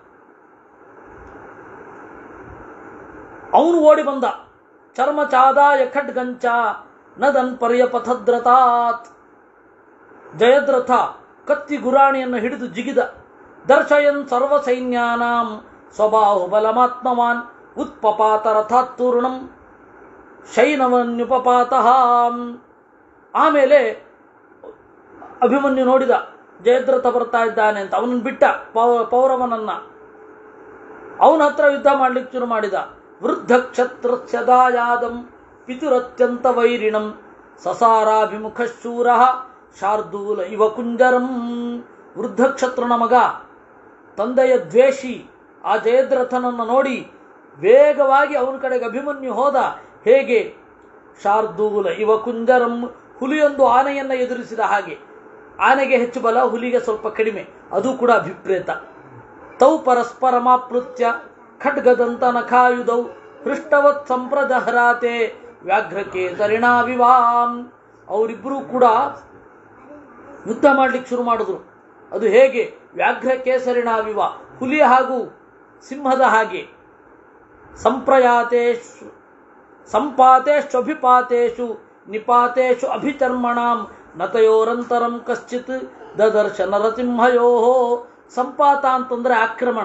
ಅವನು ಓಡಿ ಬಂದ ಚರ್ಮ ಚಾದಾಯ ಖಡ್ಗಂಚ ನದನ್ ಪರ್ಯಪಥದ್ರತಾತ್ ಜಯದ್ರಥ ಕತ್ತಿ ಗುರಾಣಿಯನ್ನು ಹಿಡಿದು ಜಿಗಿದ ದರ್ಶಯನ್ ಸರ್ವ ಸೈನ್ಯಾನಾಂ ಸ್ವಬಾಹುಬಲಮಾತ್ಮವಾನ್ ಉತ್ಪಪಾತ ರಥಾತ್ತೂರ್ಣಂ ಶೈನವನ್ಯುಪಪಾತಃ ಆಮೇಲೆ ಅಭಿಮನ್ಯು ನೋಡಿದ ಜಯದ್ರಥ ಬರ್ತಾ ಇದ್ದಾನೆ ಅಂತ ಅವನನ್ನು ಬಿಟ್ಟ ಪೌ- ಪೌರವನನ್ನ ಅವನ ಹತ್ರ ಯುದ್ಧ ಮಾಡ್ಲಿಕ್ಕೆ ಶುರು ಮಾಡಿದ ವೃದ್ಧ ಕ್ಷತ್ರ ಸದಾಯಾದಂ ಪಿತುರತ್ಯಂತ ವೈರಿಣಂ ಸಸಾರಾಭಿಮುಖ ಶೂರ ಶಾರ್ದೂಲ ಇವ ಕುಂಜರಂ ವೃದ್ಧ ಕ್ಷತ್ರನ ಮಗ ತಂದೆಯ ದ್ವೇಷಿ ಆ ಜಯದ್ರಥನನ್ನು ನೋಡಿ ವೇಗವಾಗಿ ಅವನ ಕಡೆಗೆ ಅಭಿಮನ್ಯು ಹೋದ ಹೇಗೆ ಶಾರ್ದೂಲ ಇವ ಕುಂಜರಂ ಹುಲಿಯೊಂದು ಆನೆಯನ್ನ ಎದುರಿಸಿದ ಹಾಗೆ ಆನೆಗೆ ಹೆಚ್ಚು ಬಲ ಹುಲಿಗೆ ಸ್ವಲ್ಪ ಕಡಿಮೆ ಅದು ಕೂಡ ಅಭಿಪ್ರೇತ ತೌ ಪರಸ್ಪರಮಾಪ್ಲುತ್ಯ ಖಡ್ಗದಂತ ನಖಾಯುಧೌ ಹೃಷ್ಟವತ್ ಸಂಪ್ರದಹರಾತೆ ವ್ಯಾಘ್ರಕೇಸರಿಣಾವಿವಾಂ ಅವರಿಬ್ಬರೂ ಕೂಡ ಯುದ್ಧ ಮಾಡ್ಲಿಕ್ಕೆ ಶುರು ಮಾಡಿದ್ರು ಅದು ಹೇಗೆ ವ್ಯಾಘ್ರ ಕೇಸರಿಣಾವಿವ ಹುಲಿ ಹಾಗೂ ಸಿಂಹದ ಹಾಗೆ ಸಂಪ್ರಯಾತೇಶು ಸಂಪಾತೇಷ್ವಭಿಪಾತೇಷು ನಿಪಾತೇಷು ಅಭಿಚರ್ಮಣಾಂ ನತಯೋರಂತರಂ ಕಶ್ಚಿತ್ ದದರ್ಶ ನರಸಿಂಹಯೋ ಸಂಪಾತ ಅಂತಂದ್ರೆ ಆಕ್ರಮಣ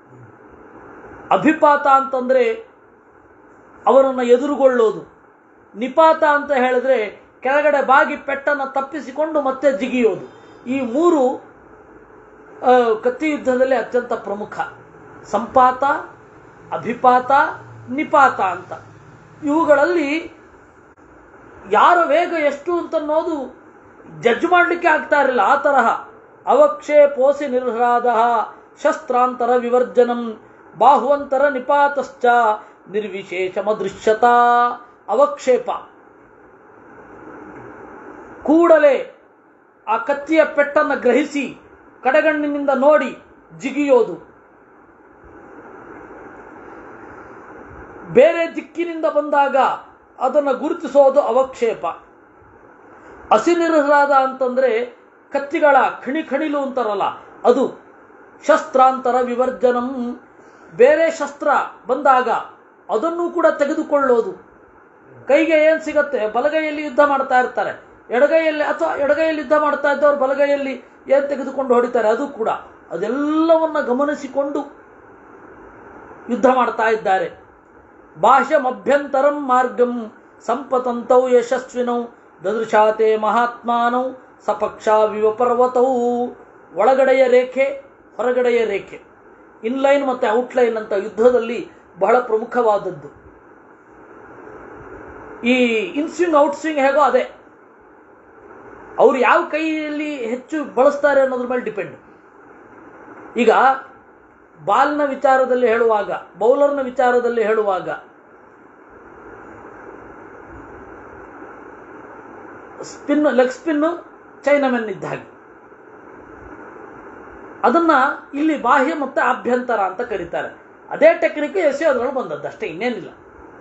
ಅಭಿಪಾತ ಅಂತಂದ್ರೆ ಅವನನ್ನು ಎದುರುಗೊಳ್ಳೋದು ನಿಪಾತ ಅಂತ ಹೇಳಿದ್ರೆ ಕೆಳಗಡೆ ಬಾಗಿ ಪೆಟ್ಟನ್ನು ತಪ್ಪಿಸಿಕೊಂಡು ಮತ್ತೆ ಜಿಗಿಯೋದು ಈ ಮೂರು ಆ, ಕತ್ತಿ ಯುದ್ಧದಲ್ಲಿ ಅತ್ಯಂತ ಪ್ರಮುಖ ಸಂಪಾತ ಅಭಿಪಾತ ನಿಪಾತ ಅಂತ ಇವುಗಳಲ್ಲಿ ಯಾರ ವೇಗ ಎಷ್ಟು ಅಂತ ಅನ್ನೋದು ಜಡ್ಜ್ ಮಾಡಲಿಕ್ಕೆ ಆಗ್ತಾ ಇರಲಿಲ್ಲ ಆ ತರಹ ಅವಕ್ಷೇಪೋಸಿ ನಿರ್ಹ್ರಾದ ಶಸ್ತ್ರಾಂತರ ವಿವರ್ಜನಂ ಬಾಹುವಂತರ ನಿಪಾತಶ್ಚ ನಿರ್ವಿಶೇಷಮದೃಶ್ಯತ ಅವಕ್ಷೇಪ ಕೂಡಲೇ ಆ ಕತ್ತಿಯ ಪೆಟ್ಟನ್ನು ಗ್ರಹಿಸಿ ಕಡೆಗಣ್ಣಿನಿಂದ ನೋಡಿ ಜಿಗಿಯೋದು ಬೇರೆ ದಿಕ್ಕಿನಿಂದ ಬಂದಾಗ ಅದನ್ನು ಗುರುತಿಸೋದು ಅವಕ್ಷೇಪ ಅಸಿನಿರ್ಹ್ರಾದ ಅಂತಂದ್ರೆ ಕತ್ತಿಗಳ ಖಣಿ ಖಣಿಲು ಅಂತಾರಲ್ಲ ಅದು ಶಸ್ತ್ರಾಂತರ ವಿವರ್ಜನಂ ಬೇರೆ ಶಸ್ತ್ರ ಬಂದಾಗ ಅದನ್ನು ಕೂಡ ತೆಗೆದುಕೊಳ್ಳೋದು ಕೈಗೆ ಏನ್ ಸಿಗತ್ತೆ ಬಲಗೈಯಲ್ಲಿ ಯುದ್ಧ ಮಾಡ್ತಾ ಇರ್ತಾರೆ ಎಡಗೈಯಲ್ಲಿ ಅಥವಾ ಎಡಗೈಯಲ್ಲಿ ಯುದ್ಧ ಮಾಡ್ತಾ ಇದ್ದವ್ರು ಬಲಗೈಯಲ್ಲಿ ಏನ್ ತೆಗೆದುಕೊಂಡು ಹೊಡಿತಾರೆ ಅದು ಕೂಡ ಅದೆಲ್ಲವನ್ನ ಗಮನಿಸಿಕೊಂಡು ಯುದ್ಧ ಮಾಡ್ತಾ ಇದ್ದಾರೆ ಬಾಹ್ಯಮಭ್ಯಂತರಂ ಮಾರ್ಗಂ ಸಂಪತಂತೌ ಯಶಸ್ವಿನೌ ದದೃಶಾತೆ ಮಹಾತ್ಮಾನೌ ಸಪಕ್ಷಾವಿವ ಪರ್ವತೌ ಒಳಗಡೆಯ ರೇಖೆ ಹೊರಗಡೆಯ ರೇಖೆ ಇನ್ಲೈನ್ ಮತ್ತೆ ಔಟ್ಲೈನ್ ಅಂತ ಯುದ್ಧದಲ್ಲಿ ಬಹಳ ಪ್ರಮುಖವಾದದ್ದು ಈ ಇನ್ಸ್ವಿಂಗ್ ಔಟ್ಸ್ವಿಂಗ್ ಹೇಗೋ ಅದೇ ಅವ್ರು ಯಾವ ಕೈಯಲ್ಲಿ ಹೆಚ್ಚು ಬಳಸ್ತಾರೆ ಅನ್ನೋದ್ರ ಮೇಲೆ ಡಿಪೆಂಡ್ ಈಗ ಬಾಲ್ನ ವಿಚಾರದಲ್ಲಿ ಹೇಳುವಾಗ ಬೌಲರ್ನ ವಿಚಾರದಲ್ಲಿ ಹೇಳುವಾಗ ಸ್ಪಿನ್ ಲೆಗ್ ಸ್ಪಿನ್ ಚೈನಮೆನ್ ಇದ್ದ ಹಾಗೆ ಅದನ್ನ ಇಲ್ಲಿ ಬಾಹ್ಯ ಮತ್ತು ಆಭ್ಯಂತರ ಅಂತ ಕರೀತಾರೆ ಅದೇ ಟೆಕ್ನಿಕ್ ಎಸೆ ಅದರೊಳಗೆ ಬಂದದ್ದು ಅಷ್ಟೇ ಇನ್ನೇನಿಲ್ಲ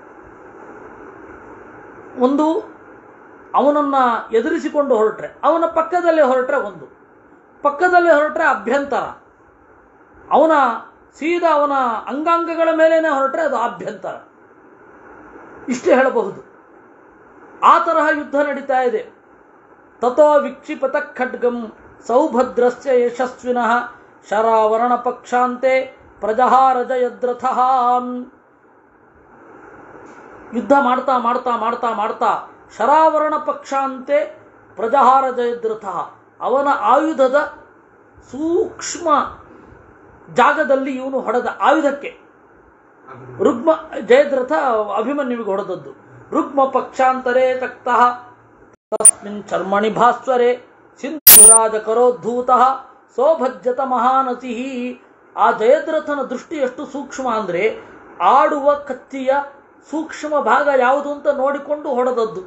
ಒಂದು ಅವನನ್ನ ಎದುರಿಸಿಕೊಂಡು ಹೊರಟ್ರೆ ಅವನ ಪಕ್ಕದಲ್ಲೇ ಹೊರಟ್ರೆ ಒಂದು ಪಕ್ಕದಲ್ಲಿ ಹೊರಟ್ರೆ ಅಭ್ಯಂತರ ಅವನ ಸೀದಾ ಅವನ ಅಂಗಾಂಗಗಳ ಮೇಲೇನೆ ಹೊರಟ್ರೆ ಅದು ಆಭ್ಯಂತರ ಇಷ್ಟು ಹೇಳಬಹುದು ಆ ತರಹ ಯುದ್ಧ ನಡೀತಾ ಇದೆ ತಥೋ ವಿಕ್ಷಿಪತ ಖಡ್ಗಂ ಸೌಭದ್ರಸ್ಯ ಯಶಸ್ವಿನಃ ಶರಾವರಣ ಪಕ್ಷಾಂತೆ ಪ್ರಜಹಾರ ಜಯದ್ರಥ ಯುದ್ಧ ಮಾಡ್ತಾ ಮಾಡ್ತಾ ಮಾಡ್ತಾ ಮಾಡ್ತಾ ಶರಾವರಣ ಪಕ್ಷಾಂತೆ ಪ್ರಜಹಾರ ಜಯದ್ರಥ ಅವನ ಆಯುಧದ ಸೂಕ್ಷ್ಮ ಜಾಗದಲ್ಲಿ ಇವನು ಹೊಡೆದ ಆಯುಧಕ್ಕೆ ರುಗ್ಮ ಜಯದ್ರಥ ಅಭಿಮನ್ಯುವಿಗೆ ಹೊಡೆದದ್ದು ರುಗ್ಮ ಪಕ್ಷಾಂತರೇ ತಕ್ತಃ ತಸ್ಮಿನ್ ಚರ್ಮಣಿ ಭಾಸ್ವರೆ ಸಿಂಧುರಾಜ ಕರೋದ್ಧೂತ ಸೋಭಜ್ಯತ ಮಹಾನಸಿ ಆ ಜಯದ್ರಥನ ದೃಷ್ಟಿ ಎಷ್ಟು ಸೂಕ್ಷ್ಮ ಅಂದ್ರೆ ಆಡುವ ಕತ್ತಿಯ ಸೂಕ್ಷ್ಮ ಭಾಗ ಯಾವುದು ಅಂತ ನೋಡಿಕೊಂಡು ಹೊಡೆದದ್ದು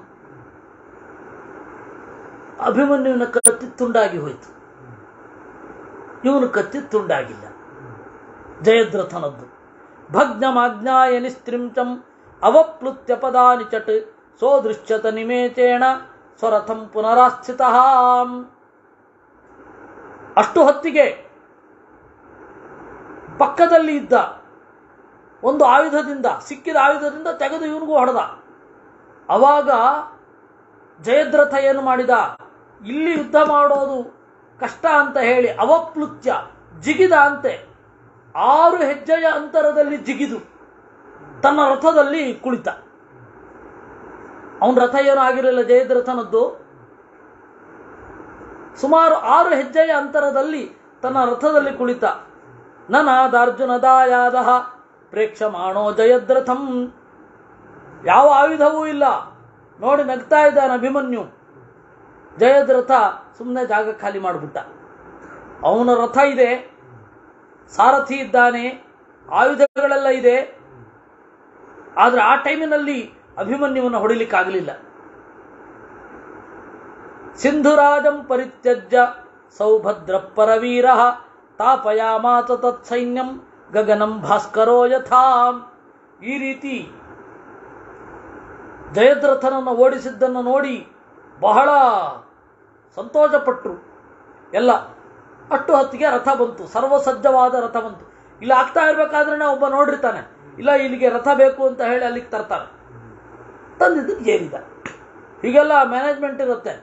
ಅಭಿಮನ್ಯುವಿನ ಕತ್ತಿ ತುಂಡಾಗಿ ಹೋಯಿತು ಇವನು ಕತ್ತಿ ತುಂಡಾಗಿಲ್ಲ ಜಯದ್ರಥನದ್ದು ಭಗ್ನಮಾಜ್ಞಾಯ ನಿಸ್ತ್ರಿಂಚಂ ಅವಪ್ಲುತ್ಯ ಪದಾನಿ ಚಟ್ ಸೋದೃಶ್ಯತ ನಿಮೇಚೇಣ ಸ್ವರಥಂ ಪುನರಾಸ್ಥಿತ ಅಷ್ಟು ಹೊತ್ತಿಗೆ ಪಕ್ಕದಲ್ಲಿ ಇದ್ದ ಒಂದು ಆಯುಧದಿಂದ ಸಿಕ್ಕಿದ ಆಯುಧದಿಂದ ತೆಗೆದು ಇವನಿಗೂ ಹೊಡೆದ ಅವಾಗ ಜಯದ್ರಥ ಏನು ಮಾಡಿದ ಇಲ್ಲಿ ಯುದ್ಧ ಮಾಡೋದು ಕಷ್ಟ ಅಂತ ಹೇಳಿ ಅವಪ್ಲುತ್ಯ ಜಿಗಿದ ಅಂತೆ ಆರು ಹೆಜ್ಜೆಯ ಅಂತರದಲ್ಲಿ ಜಿಗಿದು ತನ್ನ ರಥದಲ್ಲಿ ಕುಳಿತ ಅವನ ರಥ ಏನೂ ಆಗಿರಲಿಲ್ಲ ಜಯದ್ರಥನದ್ದು ಸುಮಾರು ಆರು ಹೆಜ್ಜೆಯ ಅಂತರದಲ್ಲಿ ತನ್ನ ರಥದಲ್ಲಿ ಕುಳಿತ ನನಾದಾರ್ಜುನದಾಯಾದ ಪ್ರೇಕ್ಷಮಾಣೋ ಜಯದ್ರಥಂ ಯಾವ ಆಯುಧವೂ ಇಲ್ಲ ನೋಡಿ ನಗ್ತಾ ಇದ್ದಾನೆ ಅಭಿಮನ್ಯು ಜಯದ್ರಥ ಸುಮ್ಮನೆ ಜಾಗ ಖಾಲಿ ಮಾಡಿಬಿಟ್ಟ ಅವನ ರಥ ಇದೆ ಸಾರಥಿ ಇದ್ದಾನೆ ಆಯುಧಗಳೆಲ್ಲ ಇದೆ ಆದ್ರೆ ಆ ಟೈಮಿನಲ್ಲಿ ಅಭಿಮನ್ಯುವನ್ನು ಹೊಡಿಲಿಕ್ಕಾಗಲಿಲ್ಲ ಸಿಂಧುರಾಜಂ ಪರಿತ್ಯಜ್ಯ ಸೌಭದ್ರ ಪರವೀರ ತಾಪಯಾಮಾತ ತತ್ಸೈನ್ಯಂ ಗಗನಂ ಭಾಸ್ಕರೋ ಯಥಾ ಈ ರೀತಿ ಜಯದ್ರಥನನ್ನು ಓಡಿಸಿದ್ದನ್ನು ನೋಡಿ ಬಹಳ ಸಂತೋಷಪಟ್ಟರು ಎಲ್ಲ ಅಷ್ಟು ಹೊತ್ತಿಗೆ ರಥ ಬಂತು ಸರ್ವಸಜ್ಜವಾದ ರಥ ಬಂತು ಇಲ್ಲಿ ಆಗ್ತಾ ಇರ್ಬೇಕಾದ್ರೆ ಒಬ್ಬ ನೋಡಿರ್ತಾನೆ ಇಲ್ಲ ಇಲ್ಲಿಗೆ ರಥ ಬೇಕು ಅಂತ ಹೇಳಿ ಅಲ್ಲಿಗೆ ತರ್ತಾನೆ ತಂದಿದ್ದು ಏರಿದ ಹೀಗೆಲ್ಲ ಮ್ಯಾನೇಜ್ಮೆಂಟ್ ಇರುತ್ತೆ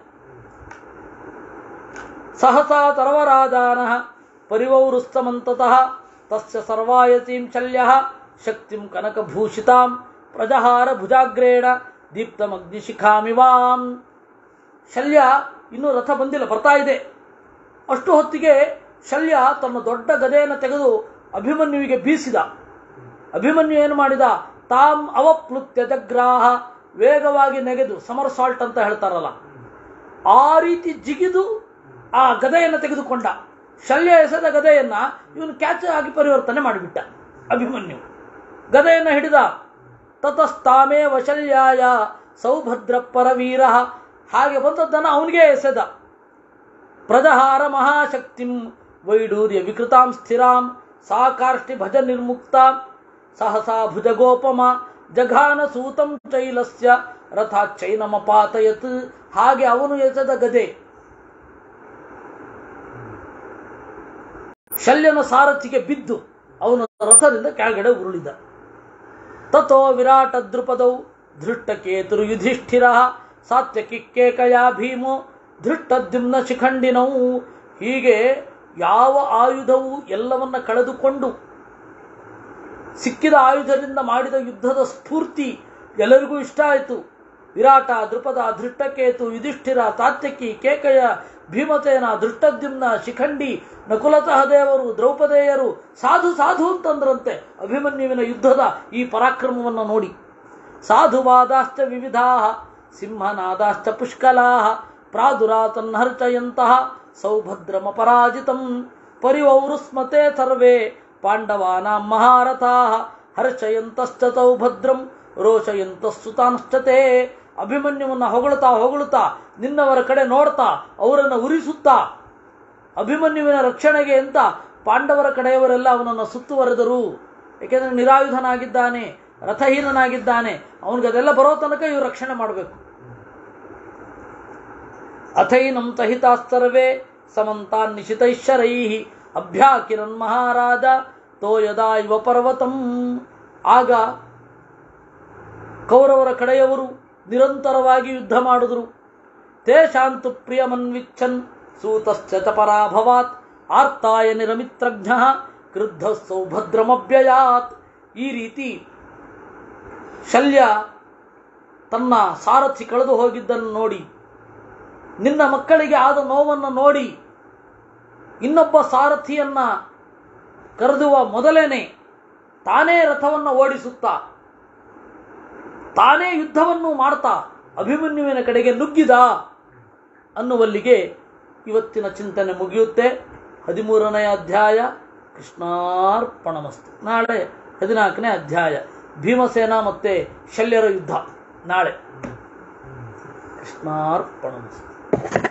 ಸಹಸಾ ತರವರಾಜಾನ ಪರಿವೌರುಸ್ತಮಂತತಃ ತಸ್ಯ ಸರ್ವಾಯತೀಂ ಶಲ್ಯ ಶಕ್ತಿಂ ಕನಕಭೂಷಿತಾಂ ಪ್ರಜಹಾರ ಭುಜಾಗ್ರೇಣ ದೀಪ್ತಮಗ್ನಿಶಿಖಾಮಿವಾಂ ಶಲ್ಯ ಇನ್ನೂ ರಥ ಬಂದಿಲ್ಲ ಬರ್ತಾ ಇದೆ ಅಷ್ಟು ಹೊತ್ತಿಗೆ ಶಲ್ಯ ತನ್ನ ದೊಡ್ಡ ಗದೆಯನ್ನು ತೆಗೆದು ಅಭಿಮನ್ಯುವಿಗೆ ಬೀಸಿದ ಅಭಿಮನ್ಯು ಏನು ಮಾಡಿದ ತಾಮ್ ಅವಪ್ಲುತ್ಯ ಜಗ್ರಾಹ ವೇಗವಾಗಿ ನೆಗೆದು ಸಮರ್ ಸಾಲ್ಟ್ ಅಂತ ಹೇಳ್ತಾರಲ್ಲ ಆ ರೀತಿ ಜಿಗಿದು ಆ ಗದೆಯನ್ನು ತೆಗೆದುಕೊಂಡ ಶಲ್ಯ ಎಸೆದ ಗದೆಯನ್ನ ಇವನು ಕ್ಯಾಚ್ ಆಗಿ ಪರಿವರ್ತನೆ ಮಾಡಿಬಿಟ್ಟ ಅಭಿಮನ್ಯು ಗದೆಯನ್ನು ಹಿಡಿದ ತತಸ್ತಾಮೇ ವಶಲ್ಯಾಯ ಸೌಭದ್ರ ಪರವೀರ ಹಾಗೆ ಬಂದದ್ದನ್ನು ಅವನಿಗೆ ಎಸೆದ ಪ್ರಜಹಾರ ಮಹಾಶಕ್ತಿಂ ವೈಡೂರ್ಯ ವಿಕೃತಾಂ ಸ್ಥಿರಾಂ ಸಾಕಾರ್ಷ್ಟಿ ಭಜ ನಿರ್ಮುಕ್ತಾಂ ಸಹಸಾ ಭುಜಗೋಪಮ ಜಘಾನ ಸೂತಂ ಚೈಲಸ್ಯ ರಥಾಚೈನಮಪಾತಯತ್ ಹಾಗೆ ಅವನು ಎಸೆದ ಗದೆ ಶಲ್ಯನ ಸಾರಥಿಗೆ ಬಿದ್ದು ಅವನು ರಥದಿಂದ ಕೆಳಗಡೆ ಉರುಳಿದ ತಥೋ ವಿರಾಟ ದೃಪದೌ ಧೃಷ್ಟಕೇತುರು ಯುಧಿಷ್ಠಿರ ಸಾತ್ಯಕಿಕ್ಕೇಕಯಾ ಭೀಮೋ ಧೃಷ್ಟದ್ಯುಮ್ನ ಶಿಖಂಡಿನವು ಹೀಗೆ ಯಾವ ಆಯುಧವು ಎಲ್ಲವನ್ನ ಕಳೆದುಕೊಂಡು ಸಿಕ್ಕಿದ ಆಯುಧದಿಂದ ಮಾಡಿದ ಯುದ್ಧದ ಸ್ಫೂರ್ತಿ ಎಲ್ಲರಿಗೂ ಇಷ್ಟ ಆಯಿತು ವಿರಾಟ ದೃಪದ ಧೃಷ್ಟಕೇತು ಯುಧಿಷ್ಠಿರ ತಾತ್ಯಕಿ ಕೇಕಯ ಭೀಮಸೇನ ದೃಷ್ಟದ್ಯುಮ್ನ ಶಿಖಂಡಿ ನಕುಲ ಸಹದೇವರು ದ್ರೌಪದೇಯರು ಸಾಧು ಸಾಧು ಅಂತಂದ್ರಂತೆ ಅಭಿಮನ್ಯುವಿನ ಯುದ್ಧದ ಈ ಪರಾಕ್ರಮವನ್ನು ನೋಡಿ ಸಾಧುವಾದಾಶ್ಚ ವಿವಿಧಾ ಸಿಂಹನಾದಾಶ್ಚ ಪುಷ್ಕಲಾ ಪ್ರಾದುರಾತನ್ನರ್ಚಯಂತಹ ಸೌಭದ್ರಮಪರಾಜಿತಂ ಪರಿವೌರುಸ್ಮತೆ ಸರ್ವೇ ಪಾಂಡವಾನಾಂ ಮಹಾರಥಾ ಹರ್ಷಯಂತಶ್ಚ ಸೌಭದ್ರಂ ರೋಷಯಂತಸ್ತುತಾಂಶ್ಚತೆ ಅಭಿಮನ್ಯುವನ್ನ ಹೊಗಳುತ್ತಾ ಹೊಗಳುತ್ತಾ ನಿನ್ನವರ ಕಡೆ ನೋಡ್ತಾ ಅವರನ್ನು ಉರಿಸುತ್ತಾ ಅಭಿಮನ್ಯುವಿನ ರಕ್ಷಣೆಗೆ ಅಂತ ಪಾಂಡವರ ಕಡೆಯವರೆಲ್ಲ ಅವನನ್ನು ಸುತ್ತುವರೆದರು ಏಕೆಂದರೆ ನಿರಾಯುಧನಾಗಿದ್ದಾನೆ ರಥಹೀನನಾಗಿದ್ದಾನೆ ಅವನಿಗೆ ಅದೆಲ್ಲ ಬರೋ ತನಕ ಇವರು ರಕ್ಷಣೆ ಮಾಡಬೇಕು ಅಥೈನಂ ಸಹಿತಾಸ್ತರ್ವೇ ಸಮಂತಾನ್ ನಿಶಿತೈಶ್ವರೈ ಅಭ್ಯಾಕಿರನ್ ಮಹಾರಾಜ ತೋಯದ ಇವ ಪರ್ವತಂ ಆಗ ಕೌರವರ ಕಡೆಯವರು ನಿರಂತರವಾಗಿ ಯುದ್ಧ ಮಾಡಿದರು ತೇಷಾಂತು ಪ್ರಿಯಮನ್ವಿಚ್ಛನ್ ಸೂತಶ್ಚ ಚ ಪರಾಭವಾತ್ ಆರ್ತಾಯ ನಿರಮಿತ್ರಜ್ಞ ಕ್ರುದ್ಧ ಸೌಭದ್ರಮವ್ಯಯಾತ್ ಈ ರೀತಿ ಶಲ್ಯ ತನ್ನ ಸಾರಥಿ ಕಳೆದು ಹೋಗಿದ್ದನ್ನು ನೋಡಿ ನಿನ್ನ ಮಕ್ಕಳಿಗೆ ಆದ ನೋವನ್ನು ನೋಡಿ ಇನ್ನೊಬ್ಬ ಸಾರಥಿಯನ್ನ ಕರೆದುವ ಮೊದಲೇನೆ ತಾನೇ ರಥವನ್ನು ಓಡಿಸುತ್ತಾ ತಾನೇ ಯುದ್ಧವನ್ನು ಮಾಡ್ತಾ ಅಭಿಮನ್ಯುವಿನ ಕಡೆಗೆ ನುಗ್ಗಿದ ಅನ್ನುವಲ್ಲಿಗೆ ಇವತ್ತಿನ ಚಿಂತನೆ ಮುಗಿಯುತ್ತೆ ಹದಿಮೂರನೆಯ ಅಧ್ಯಾಯ ಕೃಷ್ಣಾರ್ಪಣಮಸ್ತು ನಾಳೆ ಹದಿನಾಲ್ಕನೇ ಅಧ್ಯಾಯ ಭೀಮಸೇನ ಮತ್ತೆ ಶಲ್ಯರ ಯುದ್ಧ ನಾಳೆ ಕೃಷ್ಣಾರ್ಪಣಮಸ್ತು